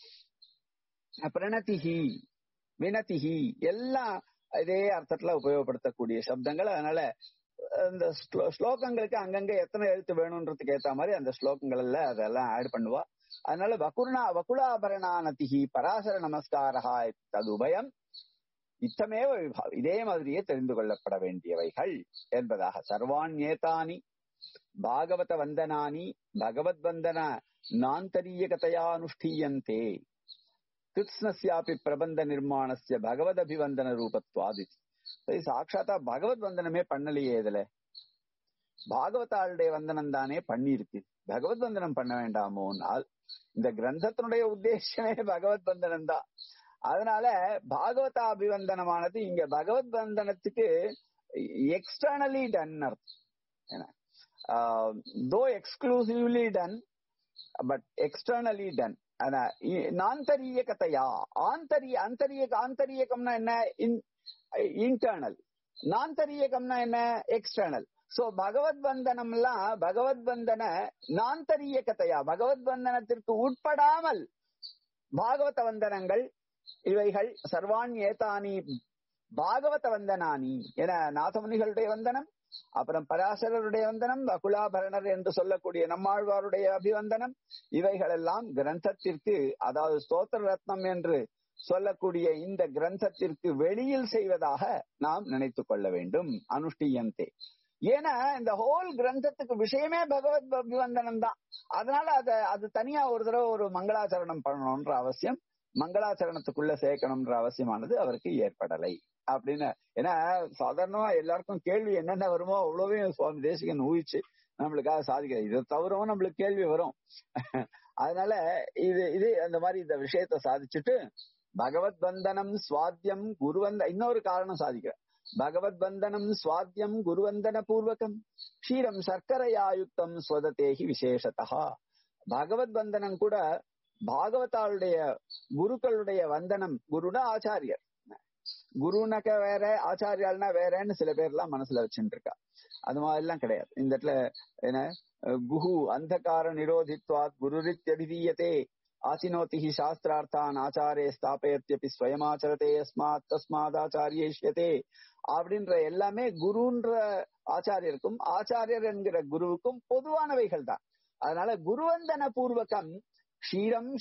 பிரணதிஹி வினதிஹி எல்லாம் இதே அர்த்தத்துல உபயோகப்படுத்தக்கூடிய சப்தங்கள் அதனால இந்த ஸ்லோகங்களுக்கு அங்கங்க எத்தனை எழுத்து வேணும்ன்றதுக்கு ஏத்த மாதிரி அந்த ஸ்லோகங்கள்ல அதெல்லாம் ஆட் பண்ணுவா அதனால வகுர்ணா வகுலாபரணானதிகி பராசர நமஸ்காரா ததுபயம் இத்தமேவ விபாவம் இதே மாதிரியே தெரிந்து கொள்ளப்பட வேண்டியவைகள் என்பதாக சர்வாண்யேதானி பாகவத வந்தனானி பகவத் வந்தன நாந்தரீயகதையானுஷ்டீயந்தே கிருஷ்ணஸ்யாபி பிரபந்த நிர்மாணஸ்ய பகவத் அபிவந்தன ரூபத்வாதி சரி சாட்சாத்தா பகவத் வந்தனமே பண்ணலையே இதுல பாகவதாளுடைய வந்தனம் தானே பண்ணியிருக்கு பகவத் வந்தனம் பண்ண வேண்டாமோனால் இந்த கிரந்தத்தினுடைய உத்தேசமே பகவத் வந்தனம் தான் அதனால பாகவத அபிவந்தனமானது இங்க பகவத் வந்தனத்துக்கு externally done though exclusively done but externally done நாந்தரிய கதையா ஆந்தரிய ஆந்தரிய ஆந்தரியகம்னா என்ன இன்டர்னல் நாந்தரியகம்னா என்ன எக்ஸ்டர்னல் சோ பகவத் வந்தனம்லாம் பகவத் வந்தன நாந்தரியகத்தையா பகவத் வந்தனத்திற்கு உட்படாமல் பாகவத வந்தனங்கள் இவைகள் சர்வான் ஏதானி பாகவத வந்தனானி என நாதமுனிகளுடைய வந்தனம் அப்புறம் பராசரருடைய வந்தனம் அகுலாபரணர் என்று சொல்லக்கூடிய நம்மாழ்வாருடைய அபிவந்தனம் இவைகளெல்லாம் கிரந்தத்திற்கு அதாவது ஸ்தோத்திர ரத்னம் என்று சொல்லக்கூடிய இந்த கிரந்தத்திற்கு வெளியில் செய்வதாக நாம் நினைத்துக் கொள்ள வேண்டும் அனுஷ்டியந்தே ஏன்னா இந்த ஹோல் கிரந்தத்துக்கு விஷயமே பகவத் அபிவந்தனம் தான் அதனால அத அது தனியா ஒரு தடவை ஒரு மங்களாச்சரணம் பண்ணணும்ன்ற அவசியம் மங்களாச்சரணத்துக்குள்ள சேர்க்கணும்ன்ற அவசியமானது அவருக்கு ஏற்படலை அப்படின்னு ஏன்னா சாதாரணமா எல்லாருக்கும் கேள்வி என்னென்ன வருமோ அவ்வளவையும் சுவாமி தேசிகன் ஊகிச்சு நம்மளுக்காக சாதிக்கிறது இதை தவிரவும் நம்மளுக்கு கேள்வி வரும் அதனால இது இது அந்த மாதிரி இந்த விஷயத்த சாதிச்சுட்டு பகவத் வந்தனம் சுவாத்தியம் குருவந்த இன்னொரு காரணம் சாதிக்கிற பகவத் வந்தனம் சுவாத்தியம் குருவந்தன பூர்வகம் க்ஷீரம் சர்க்கரையாயுக்தம் ஸ்வததேகி விசேஷத்தா பகவத் வந்தனம் கூட பாகவதாளுடைய குருக்களுடைய வந்தனம் குருனா ஆச்சாரியர் குருனாக்க வேற ஆச்சாரியால்னா வேறன்னு சில பேர் எல்லாம் மனசுல வச்சுட்டு இருக்கா அது மாதிரி எல்லாம் கிடையாது இந்த இடத்துல என்ன குஹு அந்தகார நிரோதித்வாத் குருரித்யபிதீயத்தே ஆசினோதி சாஸ்திரார்த்தான் ஆச்சாரே ஸ்தாபயத்யபி ஸ்வயமாச்சரதே அஸ்மாத் தஸ்மாதாச்சாரியேஷ்யதே அப்படின்ற எல்லாமே குருன்ற ஆச்சாரியருக்கும் ஆச்சாரியர் என்கிற குருவுக்கும் பொதுவானவைகள் தான் அதனால குருவந்தன பூர்வகம் க்ஷீரம்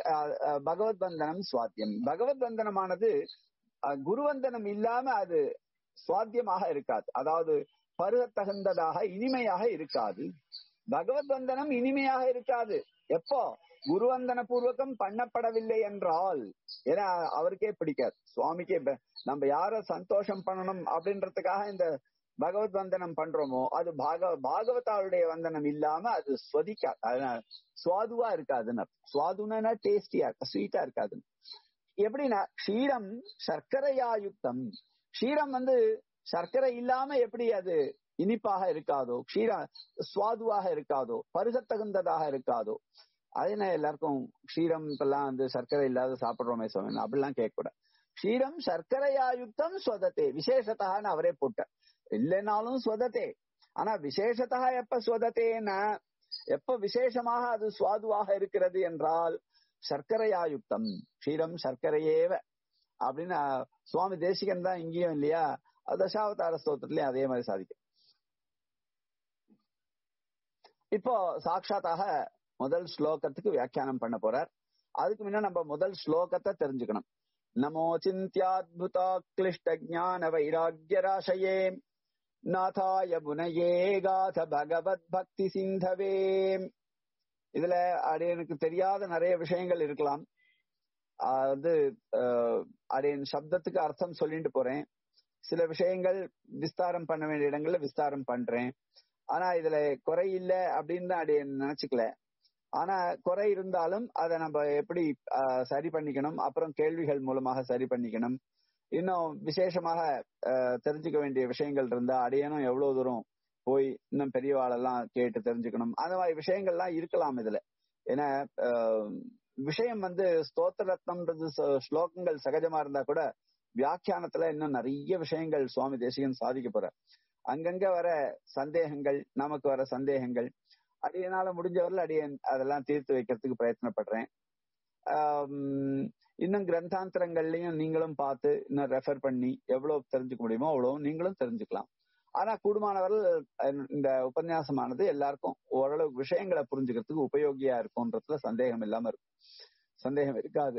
பகவத் வந்தனம் சுவாத்தியம் பகவத் வந்தனமானது குருவந்தனம் இல்லாம அது சுவாத்தியமாக இருக்காது அதாவது பருகத்தகுந்ததாக இனிமையாக இருக்காது பகவத் வந்தனம் இனிமையாக இருக்காது எப்போ குருவந்தன பூர்வகம் பண்ணப்படவில்லை என்றால் ஏன்னா அவருக்கே பிடிக்காது சுவாமிக்கே நம்ம யார சந்தோஷம் பண்ணணும் அப்படின்றதுக்காக இந்த பகவத் வந்தனம் பண்றோமோ அது பாக பாகவதாளுடைய வந்தனம் இல்லாம அது ஸ்வதிக்காது அதனால சுவாதுவா இருக்காதுன்னு சுவாதுனா டேஸ்டியா ஸ்வீட்டா இருக்காதுன்னு எப்படின்னா க்ஷீரம் சர்க்கரையாயுக்தம் க்ஷீரம் வந்து சர்க்கரை இல்லாம எப்படி அது இனிப்பாக இருக்காதோ க்ஷீரா சுவாதுவாக இருக்காதோ பருகத்தகுந்ததாக இருக்காதோ அதே எல்லாருக்கும் க்ஷீரம் எல்லாம் வந்து சர்க்கரை இல்லாத சாப்பிடுறோமே சொன்ன அப்படிலாம் கேட்க கூட க்ஷீரம் சர்க்கரையாயுக்தம் ஸ்வதத்தே விசேஷத்தான்னு அவரே போட்டார் இல்லைனாலும் ஸ்வதத்தே ஆனா விசேஷத்தா எப்ப ஸ்வதத்தேன்னா எப்ப விசேஷமாக அது சுவாதுவாக இருக்கிறது என்றால் சர்க்கரையாயுக்தம் க்ஷீரம் சர்க்கரையேவ அப்படின்னு சுவாமி தேசிகன் தான் இங்கேயும் இல்லையா தசாவதார ஸ்தோத்திரத்திலயும் அதே மாதிரி சாதிக்கும் இப்போ சாட்சாத்தாக முதல் ஸ்லோகத்துக்கு வியாக்கியானம் பண்ண போறார் அதுக்கு முன்ன நம்ம முதல் ஸ்லோகத்தை தெரிஞ்சுக்கணும் நமோ சிந்தியாத்புதா கிளிஷ்ட ஜான வைராகிய ராசயே நாதாய புனையே காத பகவத் பக்தி சிந்தவே இதுல அது எனக்கு தெரியாத நிறைய விஷயங்கள் இருக்கலாம் அது அடையன் சப்தத்துக்கு அர்த்தம் சொல்லிட்டு போறேன் சில விஷயங்கள் விஸ்தாரம் பண்ண வேண்டிய இடங்கள்ல விஸ்தாரம் பண்றேன் ஆனா இதுல குறை இல்லை அப்படின்னு தான் அடைய நினைச்சுக்கல ஆனா குறை இருந்தாலும் அதை நம்ம எப்படி சரி பண்ணிக்கணும் அப்புறம் கேள்விகள் மூலமாக சரி பண்ணிக்கணும் இன்னும் விசேஷமாக தெரிஞ்சுக்க வேண்டிய விஷயங்கள் இருந்தா அடையணும் எவ்வளவு தூரம் போய் இன்னும் பெரியவாளெல்லாம் கேட்டு தெரிஞ்சுக்கணும் அந்த மாதிரி விஷயங்கள்லாம் இருக்கலாம் இதுல ஏன்னா விஷயம் வந்து ஸ்தோத்திர ரத்னம்ன்றது ஸ்லோகங்கள் சகஜமா இருந்தா கூட வியாக்கியானத்துல இன்னும் நிறைய விஷயங்கள் சுவாமி தேசிகன் சாதிக்க போற அங்கங்க வர சந்தேகங்கள் நமக்கு வர சந்தேகங்கள் அடியனால முடிஞ்சவரில் அடியன் அதெல்லாம் தீர்த்து வைக்கிறதுக்கு பிரயத்னப்படுறேன் இன்னும் கிரந்தாந்திரங்கள்லயும் நீங்களும் பார்த்து இன்னும் ரெஃபர் பண்ணி எவ்வளவு தெரிஞ்சுக்க முடியுமோ அவ்வளவு நீங்களும் தெரிஞ்சுக்கலாம் ஆனா கூடுமானவர்கள் இந்த உபன்யாசமானது எல்லாருக்கும் ஓரளவு விஷயங்களை புரிஞ்சுக்கிறதுக்கு உபயோகியா இருக்கும்ன்றதுல சந்தேகம் இல்லாம இருக்கும் சந்தேகம் இருக்காது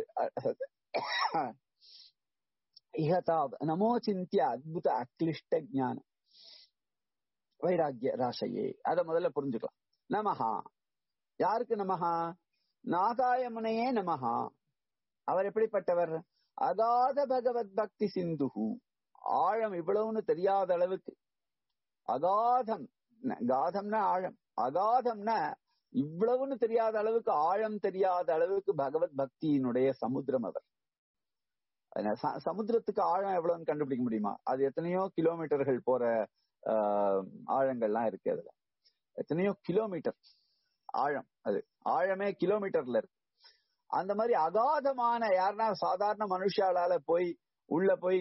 இஹதாப் நமோ சிந்திய அத்புத அக்லிஷ்ட ஜான வைராகிய ராசையே அத முதல்ல புரிஞ்சுக்கலாம் நமஹா யாருக்கு நமஹா நாகாயமுனையே நமஹா அவர் எப்படிப்பட்டவர் அகாத பகவத் பக்தி சிந்துகு ஆழம் இவ்வளவுன்னு தெரியாத அளவுக்கு அகாதம் காதம்னா ஆழம் அகாதம்னா இவ்வளவுன்னு தெரியாத அளவுக்கு ஆழம் தெரியாத அளவுக்கு பகவத் பக்தியினுடைய சமுத்திரம் அவர் சமுத்திரத்துக்கு ஆழம் எவ்வளவுன்னு கண்டுபிடிக்க முடியுமா அது எத்தனையோ கிலோமீட்டர்கள் போற ஆழங்கள்லாம் இருக்கு அதுல எத்தனையோ கிலோமீட்டர் ஆழம் அது ஆழமே கிலோமீட்டர்ல இருக்கு அந்த மாதிரி அகாதமான யாருன்னா சாதாரண மனுஷாலால போய் உள்ள போய்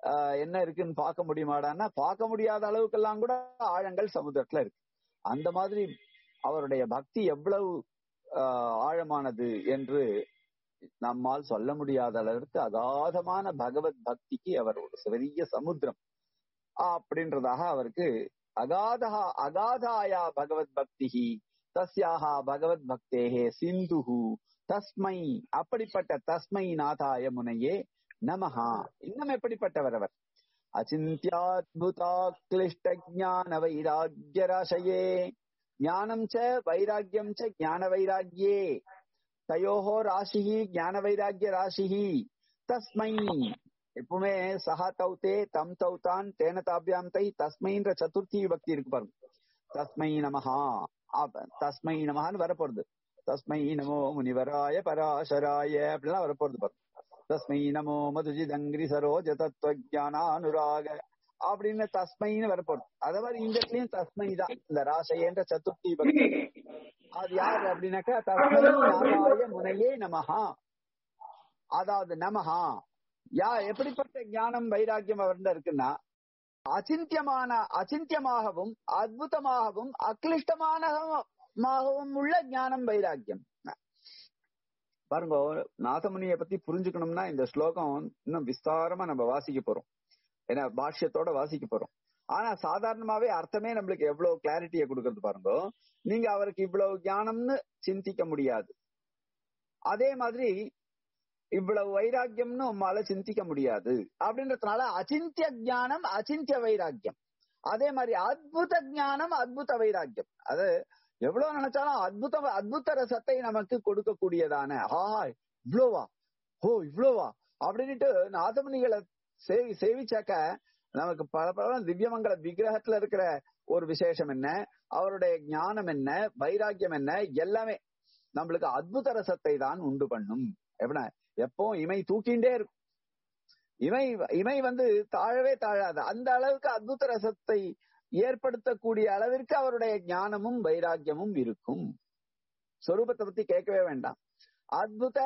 ஆஹ் என்ன இருக்குன்னு பார்க்க முடியுமாடான்னா பார்க்க முடியாத அளவுக்கெல்லாம் கூட ஆழங்கள் சமுத்திரத்துல இருக்கு அந்த மாதிரி அவருடைய பக்தி எவ்வளவு ஆஹ் ஆழமானது என்று நம்மால் சொல்ல முடியாத அளவிற்கு அகாதமான பகவத் பக்திக்கு அவர் ஒரு பெரிய சமுத்திரம் அப்படின்றதாக அவருக்கு அகாதா அகாதாயா பகவத் பக்திஹி தஸ்யாஹா பகவத் பக்தேஹே சிந்துஹு தஸ்மை அப்படிப்பட்ட தஸ்மை நாதாய முனையே நமஹா இன்னும் எப்படிப்பட்டவர் அவர் அச்சிந்தியாத்புதா கிளிஷ்ட ஜான வைராக்கிய ராசயே ஞானம் ச வைராக்கியம் ச ஞான வைராக்கியே தயோஹோ ராசிஹி ஞான வைராக்கிய ராசிஹி தஸ்மை எப்பவுமே சஹா தௌத்தே தம் தௌதான் தேன தாபியாம் தை தஸ்மைன்ற சதுர்த்தி பக்தி இருக்கு பாருங்க தஸ்மை நமஹா தஸ்மை நமஹான்னு வரப்போறது தஸ்மை நமோ முனிவராய பராசராய அப்படிலாம் வரப்போறது பாருங்க தஸ்மை நமோ மதுஜிதங்கிரி சரோஜ தத்துவஜானானுராக அப்படின்னு தஸ்மைன்னு வரப்போறது அதே மாதிரி இந்த இடத்துலயும் தஸ்மை தான் இந்த ராசையன்ற சதுர்த்தி பக்தி அது யார் அப்படின்னாக்கா தஸ்மை நாராய முனையே நமஹா அதாவது நமஹா யா எப்படிப்பட்ட ஞானம் வைராக்கியம் அவர்கிட்ட இருக்குன்னா அச்சிந்தியமான அச்சிந்தியமாகவும் அற்புதமாகவும் அக்லிஷ்டமானமாகவும் உள்ள ஞானம் வைராக்கியம் பாருங்க நாதமுனியை பத்தி புரிஞ்சுக்கணும்னா இந்த ஸ்லோகம் இன்னும் விஸ்தாரமா நம்ம வாசிக்க போறோம் ஏன்னா பாஷ்யத்தோட வாசிக்க போறோம் ஆனா சாதாரணமாவே அர்த்தமே நம்மளுக்கு எவ்வளவு கிளாரிட்டியை கொடுக்கறது பாருங்க நீங்க அவருக்கு இவ்வளவு ஞானம்னு சிந்திக்க முடியாது அதே மாதிரி இவ்வளவு வைராக்கியம்னு உம்மால சிந்திக்க முடியாது அப்படின்றதுனால அச்சிந்திய ஜானம் அச்சிந்திய வைராக்கியம் அதே மாதிரி அத்புத ஞானம் அத்புத வைராக்கியம் அது எவ்வளவு நினைச்சாலும் அத்புத அத்புத ரசத்தை நமக்கு கொடுக்கக்கூடியதான ஆ இவ்வளோவா ஓ இவ்வளோவா அப்படின்ட்டு நாதமணிகளை சேவி சேவிச்சாக்க நமக்கு பல பல திவ்யமங்கல விக்கிரகத்துல இருக்கிற ஒரு விசேஷம் என்ன அவருடைய ஞானம் என்ன வைராக்கியம் என்ன எல்லாமே நம்மளுக்கு அத்புத ரசத்தை தான் உண்டு பண்ணும் எப்படின்னா எப்போ இமை தூக்கிண்டே இருக்கும் இமை இமை வந்து தாழவே தாழாது அந்த அளவுக்கு அத்புத ரசத்தை ஏற்படுத்தக்கூடிய அளவிற்கு அவருடைய ஞானமும் வைராக்கியமும் இருக்கும் சொரூபத்தை பத்தி கேட்கவே வேண்டாம் அத்புத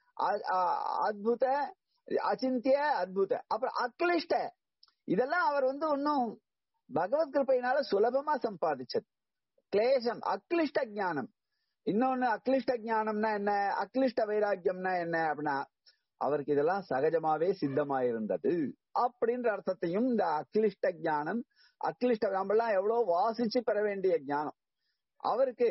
அத்புத அச்சிந்திய அத்புத அப்புறம் அக்லிஷ்ட இதெல்லாம் அவர் வந்து இன்னும் பகவத் கிருப்பையினால சுலபமா சம்பாதிச்சது கிளேசம் அக்லிஷ்ட ஜானம் இன்னொன்னு அக்லிஷ்ட ஜானம்னா என்ன அக்லிஷ்ட வைராக்கியம்னா என்ன அப்படின்னா அவருக்கு இதெல்லாம் சகஜமாவே சித்தமாயிருந்தது அப்படின்ற அர்த்தத்தையும் இந்த அக்லிஷ்ட ஜானம் அக்லிஷ்ட நம்மெல்லாம் எவ்வளவு வாசிச்சு பெற வேண்டிய ஞானம் அவருக்கு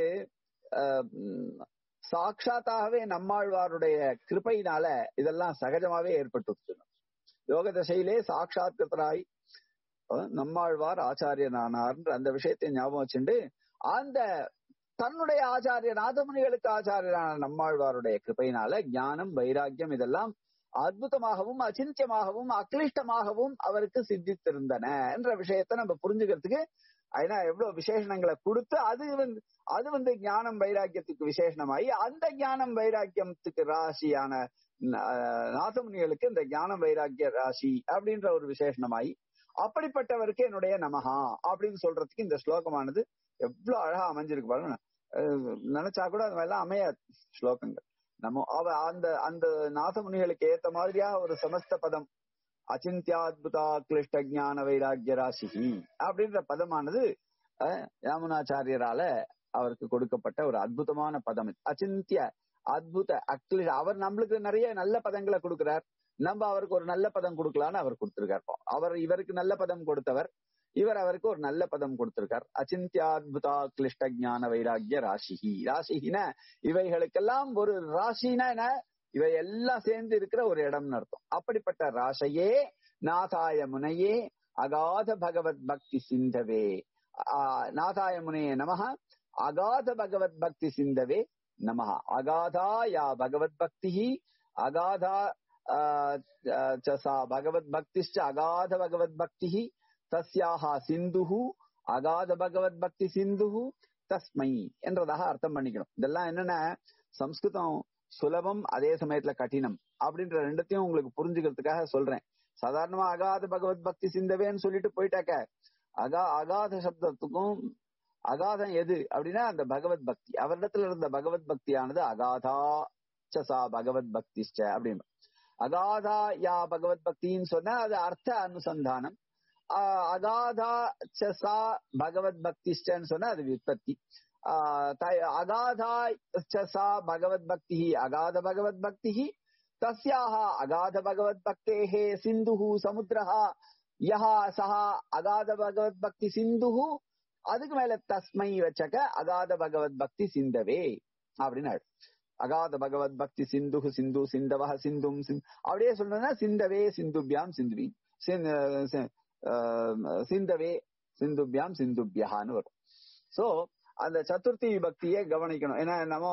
சாட்சாத்தாகவே நம்மாழ்வாருடைய கிருப்பையினால இதெல்லாம் சகஜமாவே ஏற்பட்டு யோக தசையிலே சாட்சாத்கராய் நம்மாழ்வார் ஆச்சாரியனானார்ன்ற அந்த விஷயத்தை ஞாபகம் வச்சுண்டு அந்த தன்னுடைய ஆச்சாரிய நாதமுனிகளுக்கு ஆச்சாரியனான நம்மாழ்வாருடைய கிருப்பையினால ஞானம் வைராக்கியம் இதெல்லாம் அற்புதமாகவும் அச்சிந்தியமாகவும் அக்லிஷ்டமாகவும் அவருக்கு சித்தித்திருந்தன என்ற விஷயத்த நம்ம புரிஞ்சுக்கிறதுக்கு ஏன்னா எவ்வளவு விசேஷணங்களை கொடுத்து அது வந்து அது வந்து ஞானம் வைராக்கியத்துக்கு விசேஷணமாயி அந்த ஞானம் வைராக்கியத்துக்கு ராசியான நாதமுனிகளுக்கு இந்த ஞானம் வைராக்கிய ராசி அப்படின்ற ஒரு விசேஷணமாயி அப்படிப்பட்டவருக்கு என்னுடைய நமஹா அப்படின்னு சொல்றதுக்கு இந்த ஸ்லோகமானது எவ்வளவு அழகா அமைஞ்சிருக்கு பாருங்க நினைச்சா கூட அது எல்லாம் அமையாது ஸ்லோகங்கள் நம்ம அவ அந்த அந்த நாதமுனிகளுக்கு ஏத்த மாதிரியா ஒரு சமஸ்த பதம் அச்சிந்தியாத்புதா கிளிஷ்ட ஜான வைராக்கிய ராசிகி அப்படின்ற பதமானது யாமுனாச்சாரியரால அவருக்கு கொடுக்கப்பட்ட ஒரு அற்புதமான பதம் அச்சிந்திய அத்புத அக்லி அவர் நம்மளுக்கு நிறைய நல்ல பதங்களை கொடுக்கிறார் நம்ம அவருக்கு ஒரு நல்ல பதம் கொடுக்கலான்னு அவர் கொடுத்திருக்கார் அவர் இவருக்கு நல்ல பதம் கொடுத்தவர் இவர் அவருக்கு ஒரு நல்ல பதம் கொடுத்திருக்கார் அச்சிந்தியாத்புதா கிளிஷ்ட ஜான வைராக்கிய ராசிஹி ராசிஹின இவைகளுக்கெல்லாம் ஒரு ராசினா என்ன இவை எல்லாம் சேர்ந்து இருக்கிற ஒரு இடம்னு அர்த்தம் அப்படிப்பட்ட ராசையே நாதாய முனையே அகாத பகவத் பக்தி சிந்தவே நாதாய முனையே நமக அகாத பகவத் பக்தி சிந்தவே நமக அகாதா யா பகவத் பக்தி அகாதா சா பகவத் பக்திஷ்ட அகாத பகவத் பக்தி தஸ்யாக சிந்துஹு அகாத பகவத் பக்தி சிந்துஹு தஸ்மை என்றதாக அர்த்தம் பண்ணிக்கணும் இதெல்லாம் என்னன்னா சம்ஸ்கிருதம் சுலபம் அதே சமயத்துல கடினம் அப்படின்ற ரெண்டத்தையும் உங்களுக்கு புரிஞ்சுக்கிறதுக்காக சொல்றேன் சாதாரணமா அகாத பகவத் பக்தி சிந்தவேன்னு சொல்லிட்டு போயிட்டாக்க அகா அகாத சப்தத்துக்கும் அகாதம் எது அப்படின்னா அந்த பகவத் பக்தி அவரிடத்துல இருந்த பகவத் பக்தியானது அகாதா சசா பகவத் பக்திஷ்ட அப்படின்னு அகாதா யா பகவத் பக்தின்னு சொன்னா அது அர்த்த அனுசந்தானம் ஆஹ் அகாதா ச சா பகவத் பக்திஷ்டன்னு சொன்னா அது விற்பத்தி ஆஹ் த- அகாதா ச சா பகவத் பக்தி அகாத பகவத் பக்தி தஸ்யாஹ அகாத பகவத் பக்தேஹ சிந்துஹ சமுத்திரஹ யஹ சஹ அகாத பகவத் பக்தி சிந்துஹு அதுக்கு மேல தஸ்மை வச்சக்க அகாத பகவத் பக்தி சிந்தவே அப்படின்னு ஆயிடும். அகாத பகவத் பக்தி சிந்து சிந்து சிந்தவஹ சிந்தும் சிந் அப்படியே சொல்லணும்னா சிந்தவே சிந்துபியாம் சிந்துவி சிந்- சி- ஆஹ் சிந்தவே சிந்துபியாம் சிந்துபியஹான்னு வரும் சோ அந்த சதுர்த்தி விபக்தியை கவனிக்கணும் ஏன்னா நம்ம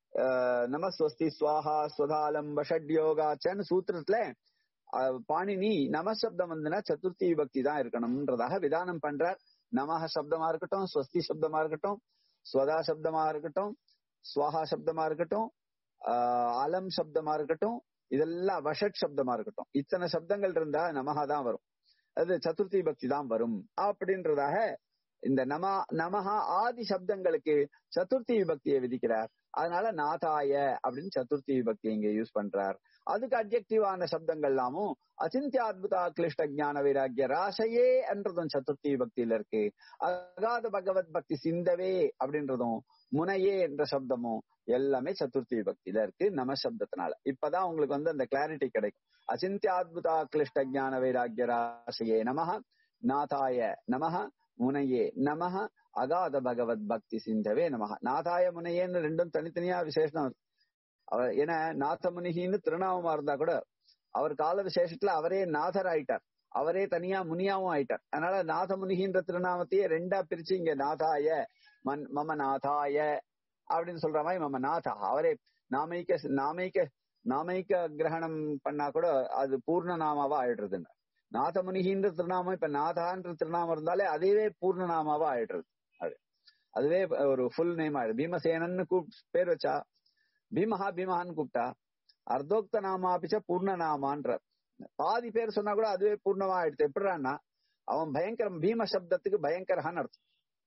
ஆஹ் நமஸ்வஸ்தி ஸ்வாஹா ஸ்வதாலம் வஷட்யோகாச்சன்னு சூத்திரத்துல ஆஹ் பாணினி நமசப்தம் வந்துன்னா சதுர்த்தி விபக்தி தான் இருக்கணும்ன்றதாக விதானம் பண்றார் நமஹ சப்தமா இருக்கட்டும் ஸ்வஸ்தி சப்தமா இருக்கட்டும் ஸ்வதா சப்தமா இருக்கட்டும் ஸ்வாஹா சப்தமா இருக்கட்டும் ஆஹ் அலம் சப்தமா இருக்கட்டும் இதெல்லாம் வஷட் சப்தமா இருக்கட்டும் இத்தனை சப்தங்கள் இருந்தா நமஹா தான் வரும் அது சதுர்த்தி பக்தி தான் வரும் அப்படின்றதாக இந்த நம நமஹா ஆதி சப்தங்களுக்கு சதுர்த்தி விபக்தியை விதிக்கிறார் அதனால நாதாய அப்படின்னு சதுர்த்தி விபக்தி இங்க யூஸ் பண்றார் அதுக்கு அப்ஜெக்டிவான சப்தங்கள் எல்லாமும் அச்சிந்தியாத்புதா கிளிஷ்ட ஞான வைராக்கிய ராசையே என்றதும் சதுர்த்தி விபக்தியில இருக்கு அகாத பகவத் பக்தி சிந்தவே அப்படின்றதும் முனையே என்ற சப்தமும் எல்லாமே சதுர்த்தி விபக்தியில இருக்கு நம சப்தத்தினால இப்பதான் உங்களுக்கு வந்து அந்த கிளாரிட்டி கிடைக்கும் அச்சிந்தியாத்புதா கிளிஷ்ட ஞான வைராக்கிய ராசையே நமஹ நாதாய நமஹ முனையே நமஹ அகாத பகவத் பக்தி சிந்தவே நமஹ நாதாய முனையேன்னு ரெண்டும் தனித்தனியா விசேஷம் இருக்கு. அவர் ஏன்னா நாத முனிகின்னு திருநாமமா இருந்தா கூட அவர் கால விசேஷத்துல அவரே நாதர் ஆயிட்டார் அவரே தனியா முனியாவும் ஆயிட்டார் அதனால நாத முனிகின்ற திருநாமத்தையே ரெண்டா பிரிச்சு இங்க நாதாய மன் மம நாதாய அப்படின்னு சொல்ற மாதிரி மம நாதா அவரே நாமைக்க நாமைக்க நாமைக்க கிரகணம் பண்ணா கூட அது பூர்ண நாமாவா ஆயிடுறதுன்னு நாத முனிகின்ற திருநாமம் இப்ப நாதான்ற திருநாமம் இருந்தாலே அதுவே பூர்ண நாமாவா ஆயிடுறது அது அதுவே ஒரு ஃபுல் நேம் ஆயிடுது பீமசேனன்னு கூப் பேர் வச்சா பீமஹா பீமஹான்னு கூப்பிட்டா அர்த்தோக்த நாமாபிச்ச பூர்ண நாமான்ற பாதி பேர் சொன்னா கூட அதுவே பூர்ணமா ஆயிடுது எப்படிறான்னா அவன் பயங்கரம் பீம சப்தத்துக்கு பயங்கரஹான்னு அர்த்தம்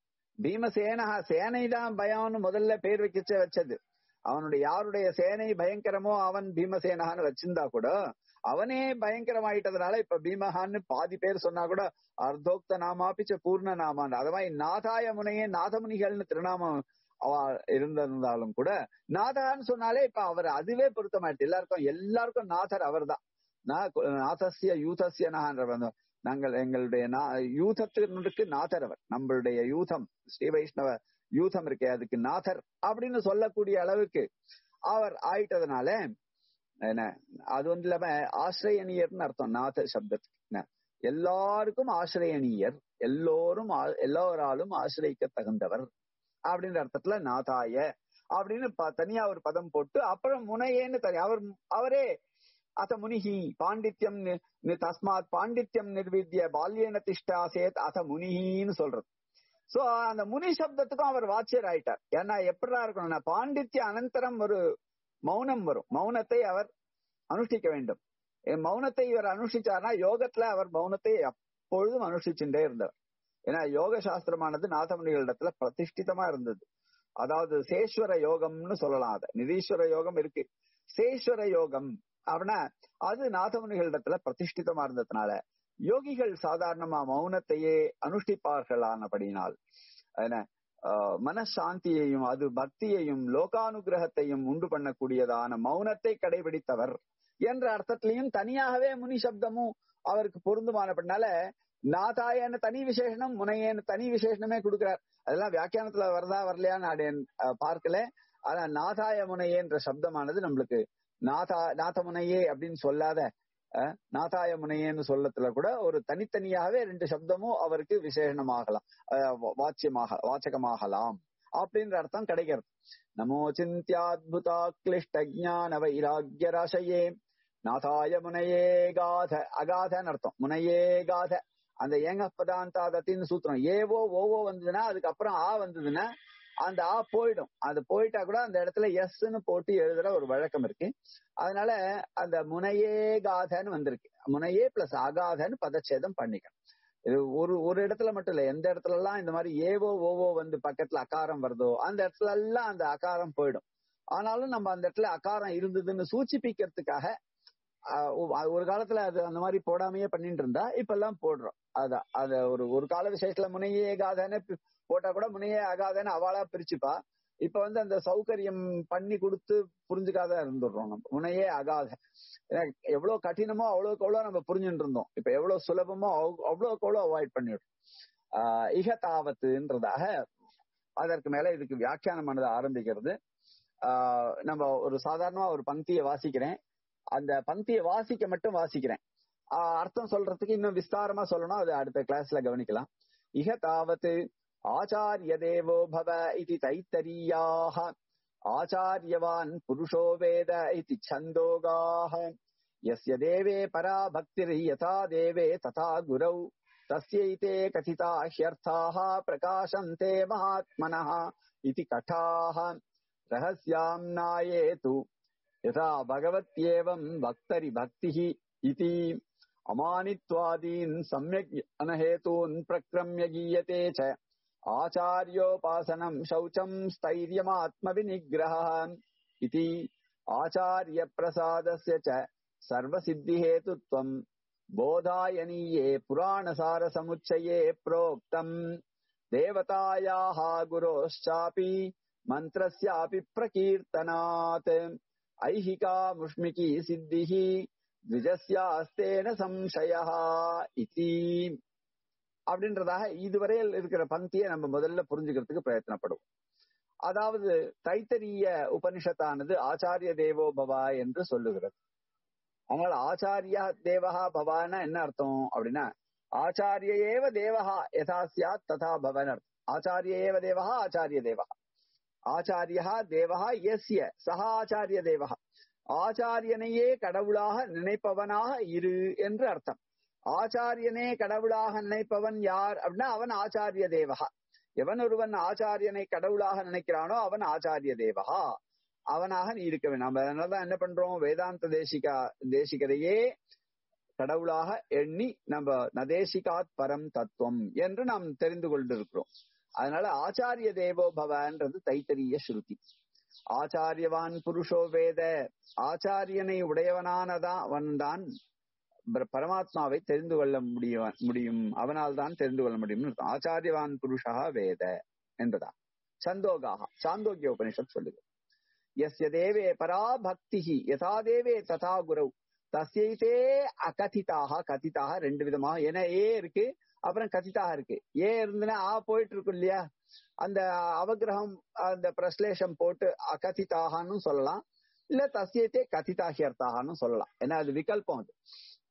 பீமசேனஹா சேனை தான் பயம்னு முதல்ல பேர் வைக்கச்சே வச்சது அவனுடைய யாருடைய சேனை பயங்கரமோ அவன் பீமசேனஹான்னு வச்சிருந்தா கூட அவனே பயங்கரமாயிட்டதுனால இப்ப பீமஹான்னு பாதி பேர் சொன்னா கூட அர்த்தோக்த நாமாபிச்ச பூர்ண நாமான் அது மாதிரி நாதாய முனையே நாதமுனிகள்னு திருநாமம் அவ இருந்திருந்தாலும் கூட நாதான்னு சொன்னாலே இப்ப அவர் அதுவே பொருத்தமாயிடுச்சு எல்லாருக்கும் எல்லாருக்கும் நாதர் அவர்தான் நாதசிய யூதசிய நான்ற நாங்கள் எங்களுடைய யூதத்திற்கு நாதர் அவர் நம்மளுடைய யூதம் ஸ்ரீ வைஷ்ணவ யூதம் இருக்கே அதுக்கு நாதர் அப்படின்னு சொல்லக்கூடிய அளவுக்கு அவர் ஆயிட்டதுனால என்ன அது வந்து இல்லாம ஆசிரியனியர்னு அர்த்தம் நாத சப்தத்துக்கு என்ன எல்லாருக்கும் ஆசிரியனியர் எல்லோரும் எல்லோராலும் ஆசிரியக்க தகுந்தவர் அப்படின்ற அர்த்தத்துல நாதாய அப்படின்னு தனியா ஒரு பதம் போட்டு அப்புறம் முனையேன்னு தனி அவர் அவரே அத முனிஹி பாண்டித்யம் தஸ்மாத் பாண்டித்யம் நிர்வித்ய பால்யன திஷ்டாசேத் அத முனிஹின்னு சொல்றது சோ அந்த முனி சப்தத்துக்கும் அவர் வாட்சியர் ஆயிட்டார் ஏன்னா எப்படா இருக்கணும்னா பாண்டித்ய அனந்தரம் ஒரு மௌனம் வரும் மௌனத்தை அவர் அனுஷ்டிக்க வேண்டும் மௌனத்தை இவர் அனுஷ்டிச்சார்னா யோகத்துல அவர் மௌனத்தை எப்பொழுதும் அனுஷ்டிச்சுட்டே இருந்தவர் ஏன்னா யோக சாஸ்திரமானது நாதமுனிகளிடத்துல பிரதிஷ்டிதமா இருந்தது அதாவது சேஸ்வர யோகம்னு சொல்லலாம் அதை நிதீஸ்வர யோகம் இருக்கு சேஸ்வர யோகம் அப்படின்னா அது நாதமுனிகளிடத்துல பிரதிஷ்டிதமா இருந்ததுனால யோகிகள் சாதாரணமா மௌனத்தையே அனுஷ்டிப்பார்களானபடினால் என்ன மனசாந்தியையும் அது பக்தியையும் லோகானுகிரகத்தையும் உண்டு பண்ணக்கூடியதான மௌனத்தை கடைபிடித்தவர் என்ற அர்த்தத்திலையும் தனியாகவே முனி சப்தமும் அவருக்கு பொருந்துமானப்படினால நாதாயன்னு தனி விசேஷனம் முனையன்னு தனி விசேஷனமே கொடுக்கிறார் அதெல்லாம் வியாக்கியானத்துல வரதா வரலையான்னு நான் பார்க்கல ஆனா நாதாய முனையேன்ற சப்தமானது நம்மளுக்கு நாதா நாத முனையே அப்படின்னு சொல்லாத நாதாய முனையேன்னு சொல்லத்துல கூட ஒரு தனித்தனியாகவே ரெண்டு சப்தமும் அவருக்கு விசேஷனமாகலாம் வாச்சியமாக வாச்சகமாகலாம் அப்படின்ற அர்த்தம் கிடைக்கிறது நமோ சிந்தியாத்புதா கிளிஷ்ட ஜான வைராகிய ராசையே நாதாய முனையே காத அகாதன்னு அர்த்தம் முனையே காத அந்த ஏங்க பதாந்தாதத்தின்னு சூத்திரம் ஏவோ ஓவோ வந்ததுன்னா அதுக்கப்புறம் ஆ வந்ததுன்னா அந்த ஆ போயிடும் அது போயிட்டா கூட அந்த இடத்துல எஸ்ன்னு போட்டு எழுதுற ஒரு வழக்கம் இருக்கு அதனால அந்த முனையே காதன்னு வந்திருக்கு முனையே பிளஸ் அகாதன்னு பதச்சேதம் பண்ணிக்கணும் இது ஒரு ஒரு இடத்துல மட்டும் இல்ல எந்த இடத்துல எல்லாம் இந்த மாதிரி ஏவோ ஓவோ வந்து பக்கத்துல அகாரம் வருதோ அந்த இடத்துல எல்லாம் அந்த அகாரம் போயிடும் ஆனாலும் நம்ம அந்த இடத்துல அகாரம் இருந்ததுன்னு சூச்சிப்பிக்கிறதுக்காக ஆஹ் ஒ- ஒரு காலத்துல அது அந்த மாதிரி போடாமையே பண்ணிட்டு இருந்தா இப்ப எல்லாம் போடுறோம் அதான் அத ஒரு ஒரு கால விசேஷத்துல முனையே ஆகாதன்னு பி- போட்டா கூட முனையே ஆகாதன்னு அவளா பிரிச்சுப்பா இப்ப வந்து அந்த சௌகரியம் பண்ணி கொடுத்து புரிஞ்சுக்காத இருந்துடுறோம் நம்ம முனையே ஆகாத ஏன்னா எவ்வளவு கடினமோ அவ்வளவுக்கு அவ்வளவு நம்ம புரிஞ்சுட்டு இருந்தோம் இப்ப எவ்வளவு சுலபமோ அவ்- அவ்வளவுக்கு அவ்வளவு அவாய்ட் பண்ணிடுறோம் ஆஹ் இகதாவத்துன்றதாக அதற்கு மேல இதுக்கு வியாக்கியானமானது ஆரம்பிக்கிறது ஆஹ் நம்ம ஒரு சாதாரணமா ஒரு பங்கியை வாசிக்கிறேன் அந்த பங்கியை வாசிக்க மட்டும் வாசிக்கிறேன் ஆஹ் அர்த்தம் சொல்றதுக்கு இன்னும் விஸ்தாரமா சொல்லணும் அது அடுத்த கிளாஸ்ல கவனிக்கலாம் இக தாவத் ஆச்சாரிய தேவோ பவ இது தைத்தரீயாக ஆச்சாரியவான் புருஷோ வேத இது சந்தோகாः यस्य देवे परा भक्तिर् यथा देवे तथा गुरौ तस्यैते कथिता ह्यर्थाः प्रकाशन्ते महात्मनः इति कथाः रहस्याम्नाये तु यथा भगवत्येवम् भक्तरि भक्तिः इति अमानित्वादीन् सम्यक् अनहेतून् प्रक्रम्य गीयते च आचार्योपासनम् शौचम् स्थैर्यमात्मविनिग्रहः इति आचार्यप्रसादस्य च सर्वसिद्धिहेतुत्वम् बोधायनीये पुराणसारसमुच्चये प्रोक्तम् देवतायाः गुरोश्चापि मन्त्रस्यापि प्रकीर्तनात् ऐहिका मुष्मिकी सिद्धिः द्विजस्यास्तेन संशयः इति அப்படின்றதாக இதுவரையில் இருக்கிற பந்தியை நம்ம முதல்ல புரிஞ்சுக்கிறதுக்கு பிரயத்தனப்படுவோம் அதாவது தைத்தரிய உபனிஷத்தானது ஆச்சாரிய தேவோ பவா என்று சொல்லுகிறது அதனால ஆச்சாரியா தேவஹா பவான்னா என்ன அர்த்தம் அப்படின்னா ஆச்சாரிய ஏவ தேவஹா யதா சியாத் ததா பவன் அர்த்தம் ஆச்சாரிய ஏவ தேவஹா ஆச்சாரிய தேவஹா ஆச்சாரியா தேவஹா எஸ்ய சஹா ஆச்சாரிய தேவஹா ஆச்சாரியனையே கடவுளாக நினைப்பவனாக இரு என்று அர்த்தம் ஆச்சாரியனே கடவுளாக நினைப்பவன் யார் அப்படின்னா அவன் ஆச்சாரிய தேவகா எவன் ஒருவன் ஆச்சாரியனை கடவுளாக நினைக்கிறானோ அவன் ஆச்சாரிய தேவகா அவனாக நீ இருக்க வேண்டும் நம்ம அதனாலதான் என்ன பண்றோம் வேதாந்த தேசிகா தேசிகரையே கடவுளாக எண்ணி நம்ம நதேசிகாத் பரம் தத்துவம் என்று நாம் தெரிந்து கொண்டிருக்கிறோம் அதனால ஆச்சாரிய தேவோ பவன்றது தைத்தரிய ஸ்ருதி ஆச்சாரியவான் புருஷோ வேத ஆச்சாரியனை உடையவனானதான் அவன்தான் பர- பரமாத்மாவை தெரிந்து கொள்ள முடியும் முடியும் அவனால் தான் தெரிந்து கொள்ள முடியும் ஆச்சாரியவான் புருஷா வேத என்பதா சந்தோகாக சாந்தோக்கிய உபனிஷத் சொல்லுது எஸ்ய தேவே பரா பக்தி யதா தேவே ததா குரவ் தஸ்யைதே அகதிதாக கதிதாக ரெண்டு விதமாக ஏன்னா ஏ இருக்கு அப்புறம் கதிதாக இருக்கு ஏ இருந்துன்னா ஆ போயிட்டு இருக்கும் இல்லையா அந்த அவகிரகம் அந்த பிரஸ்லேஷம் போட்டு அகதிதாகன்னு சொல்லலாம் இல்ல தஸ்யத்தே கதிதாகியர்த்தாகன்னு சொல்லலாம் ஏன்னா அது விகல்பம் அது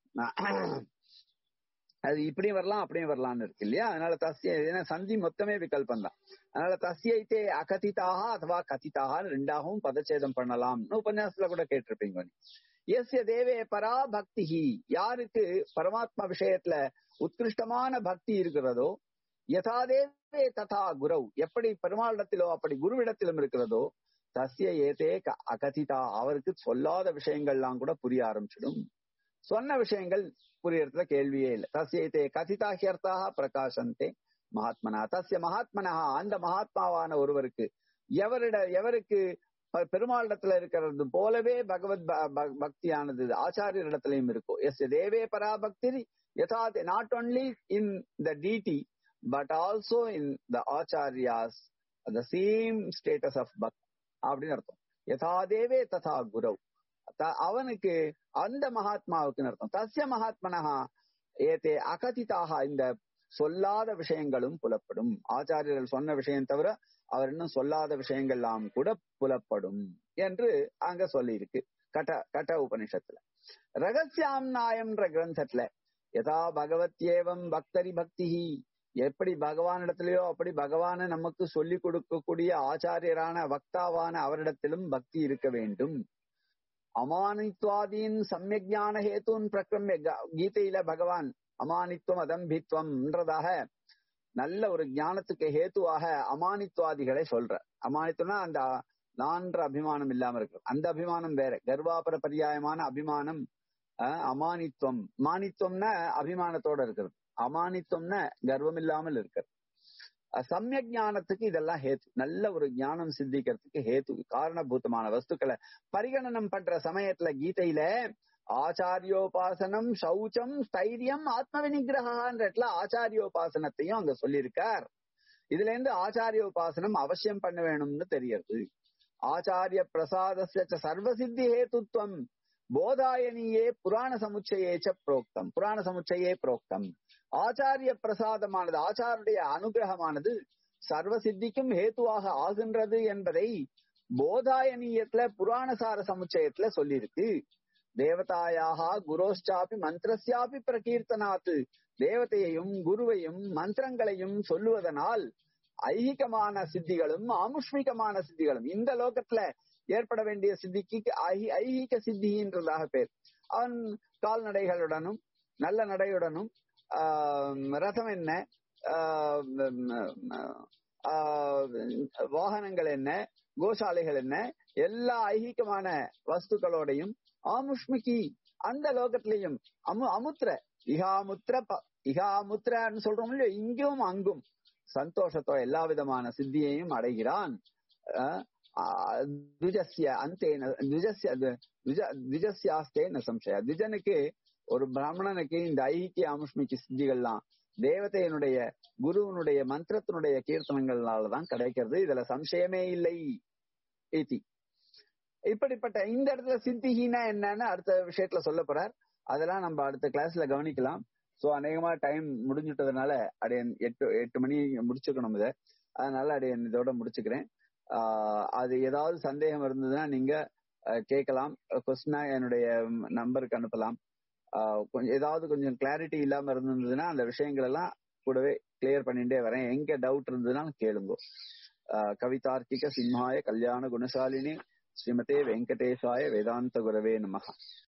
அது இப்படியும் வரலாம் அப்படியும் வரலாம்னு இருக்கு இல்லையா அதனால தஸ்ய ஏன்னா சந்தி மொத்தமே விகல்பம் தான் அதனால தஸ்யைத்தே அகதிதாக அதுவா கதிதாக ரெண்டாகவும் பதச்சேதம் பண்ணலாம்னு உபன்யாசத்துல கூட கேட்டிருப்பீங்க நீ. எஸ்ய தேவே பரா பக்தி யாருக்கு பரமாத்மா விஷயத்துல உத்கிருஷ்டமான பக்தி இருக்கிறதோ யதா தேவே ததா குரவ் எப்படி பெருமாளிடத்திலோ அப்படி குருவிடத்திலும் இருக்கிறதோ தஸ்ய ஏதே க- அகதிதா அவருக்கு சொல்லாத விஷயங்கள்லாம் கூட புரிய ஆரம்பிச்சிடும் சொன்ன விஷயங்கள் புரியறதுல கேள்வியே இல்லை தஸ்யைத்தே கதிதாகியர்த்தாக பிரகாசந்தே மகாத்மனா தஸ்ய மகாத்மனா அந்த மகாத்மாவான ஒருவருக்கு எவரிட எவருக்கு ப- பெருமாளிடத்துல இருக்கிறது போலவே பகவத் ப- ப- பக்தியானது ஆச்சாரியரிடத்திலையும் இருக்கும் எஸ் தேவே பராபக்தி யதா not only in the deity but also in the acharyas the same status of பக் அப்படின்னு அர்த்தம் யதா தேவே ததா குரவ் த- அவனுக்கு அந்த மகாத்மாவுக்கு அர்த்தம் தஸ்ய மகாத்மனஹா ஏதே அகதிதாக இந்த சொல்லாத விஷயங்களும் புலப்படும் ஆச்சாரியர்கள் சொன்ன விஷயம் தவிர அவர் இன்னும் சொல்லாத விஷயங்கள்லாம் கூட புலப்படும் என்று அங்க சொல்லி இருக்கு கட கட உபனிஷத்துல ரகசியாம் நாயம்ன்ற கிரந்தத்துல யதா பகவத்யேவம் பக்தரி பக்தி எப்படி பகவானிடத்திலேயோ அப்படி பகவானை நமக்கு சொல்லிக் கொடுக்கக்கூடிய ஆச்சாரியரான வக்தாவான அவரிடத்திலும் பக்தி இருக்க வேண்டும் அமானித்வாதீன் சமயஜான ஹேத்துன் பிரக்ரம்ய க- கீதையில பகவான் அமானித்துவம் அதம்பித்வம்ன்றதாக நல்ல ஒரு ஞானத்துக்கு ஹேத்துவாக அமானித்வாதிகளை சொல்ற அமானித்துவம்னா அந்த நான்ற அபிமானம் இல்லாம இருக்கு அந்த அபிமானம் வேற கர்வாபர பரியாயமான அபிமானம் அஹ், அமானித்துவம் மானித்துவம்னா அபிமானத்தோட இருக்கிறது அமானித்துவம்னா கர்வம் இல்லாமல் இருக்கிறது அஹ், சமயக் ஞானத்துக்கு இதெல்லாம் ஹேத்து நல்ல ஒரு ஞானம் சித்திக்கிறதுக்கு ஹேத்து காரணபூதமான வஸ்துக்களை பரிகணனம் பண்ற சமயத்துல கீதையில ஆச்சாரியோபாசனம் சௌச்சம் ஸ்தைரியம் ஆத்ம வினிகிரகன்ற இடத்துல ஆச்சாரியோபாசனத்தையும் அங்க சொல்லியிருக்கார் இதுல இருந்து ஆச்சாரியோபாசனம் அவசியம் பண்ண வேணும்னு தெரியுது ஆச்சாரிய பிரசாதஸ்ய ச சர்வசித்தி ஹேத்துத்வம் போதாயனியே புராண சமுச்சயேச்ச புரோக்தம் புராண சமுச்சயே புரோக்தம் ஆச்சாரிய பிரசாதமானது ஆச்சாருடைய அனுகிரகமானது சர்வ சித்திக்கும் ஹேத்துவாக ஆகின்றது என்பதை போதாயனியத்துல புராணசார சமுச்சயத்துல சொல்லியிருக்கு தேவதாயாக குரோஷ்சாபி மந்திரஸ்யாபி பிரகீர்த்தனாத்து தேவதையையும் குருவையும் மந்திரங்களையும் சொல்லுவதனால் ஐகிகமான சித்திகளும் ஆமுஷ்மிகமான சித்திகளும் இந்த லோகத்துல ஏற்பட வேண்டிய சித்திக்கு ஐ- ஐகிக சித்தின்றதாக பேர் அவன் கால்நடைகளுடனும் நல்ல நடையுடனும் ஆஹ் ரதம் என்ன ஆஹ் ஆஹ் வாகனங்கள் என்ன கோசாலைகள் என்ன எல்லா ஐகிகமான வஸ்துக்களோடையும் ஆமுஷ்மிகி அந்த லோகத்திலையும் அமு அமுத்திர இகாமுத்திர ப- இகாமுத்திரன்னு சொல்றோம் இல்லையோ இங்கும் அங்கும் சந்தோஷத்தோ எல்லா விதமான சித்தியையும் அடைகிறான் அஹ் ஆஹ் துஜஸ்ய அந்தேன துஜஸ்ய து- துஜ- துஜஸ்யாஸ்தேன சம்சய துஜனுக்கு ஒரு பிராமணனுக்கு இந்த ஐக்கிய ஆமுஷ்மிக்கு சித்திகள்லாம் தேவதையினுடைய குருவனுடைய மந்திரத்தினுடைய கீர்த்தனங்கள்னாலதான் கிடைக்கிறது இதுல சம்சயமே இல்லை இதி இப்படிப்பட்ட இந்த இடத்துல சித்திஹீனா என்னன்னு அடுத்த விஷயத்துல சொல்ல போறார் அதெல்லாம் நம்ம அடுத்த கிளாஸ்ல கவனிக்கலாம் சோ அநேகமா டைம் முடிஞ்சுட்டதுனால அடையன் எட்டு எட்டு மணி முடிச்சுக்கணும் இதை அதனால அடையன் இதோட முடிச்சுக்கிறேன் ஆஹ் அது ஏதாவது சந்தேகம் இருந்ததுன்னா நீங்க அஹ், கேட்கலாம் கொஸ்டினா என்னுடைய நம்பருக்கு அனுப்பலாம் ஆஹ் கொஞ்சம் ஏதாவது கொஞ்சம் கிளாரிட்டி இல்லாம இருந்ததுன்னா அந்த விஷயங்கள் எல்லாம் கூடவே கிளியர் பண்ணிட்டே வரேன் எங்க டவுட் இருந்ததுன்னா கேளுங்க ஆஹ் கவிதார்க்கிக சிம்ஹாய கல்யாண குணசாலினி ஸ்ரீமதே வெங்கடேஷாய வேதாந்த குரவே நமஹ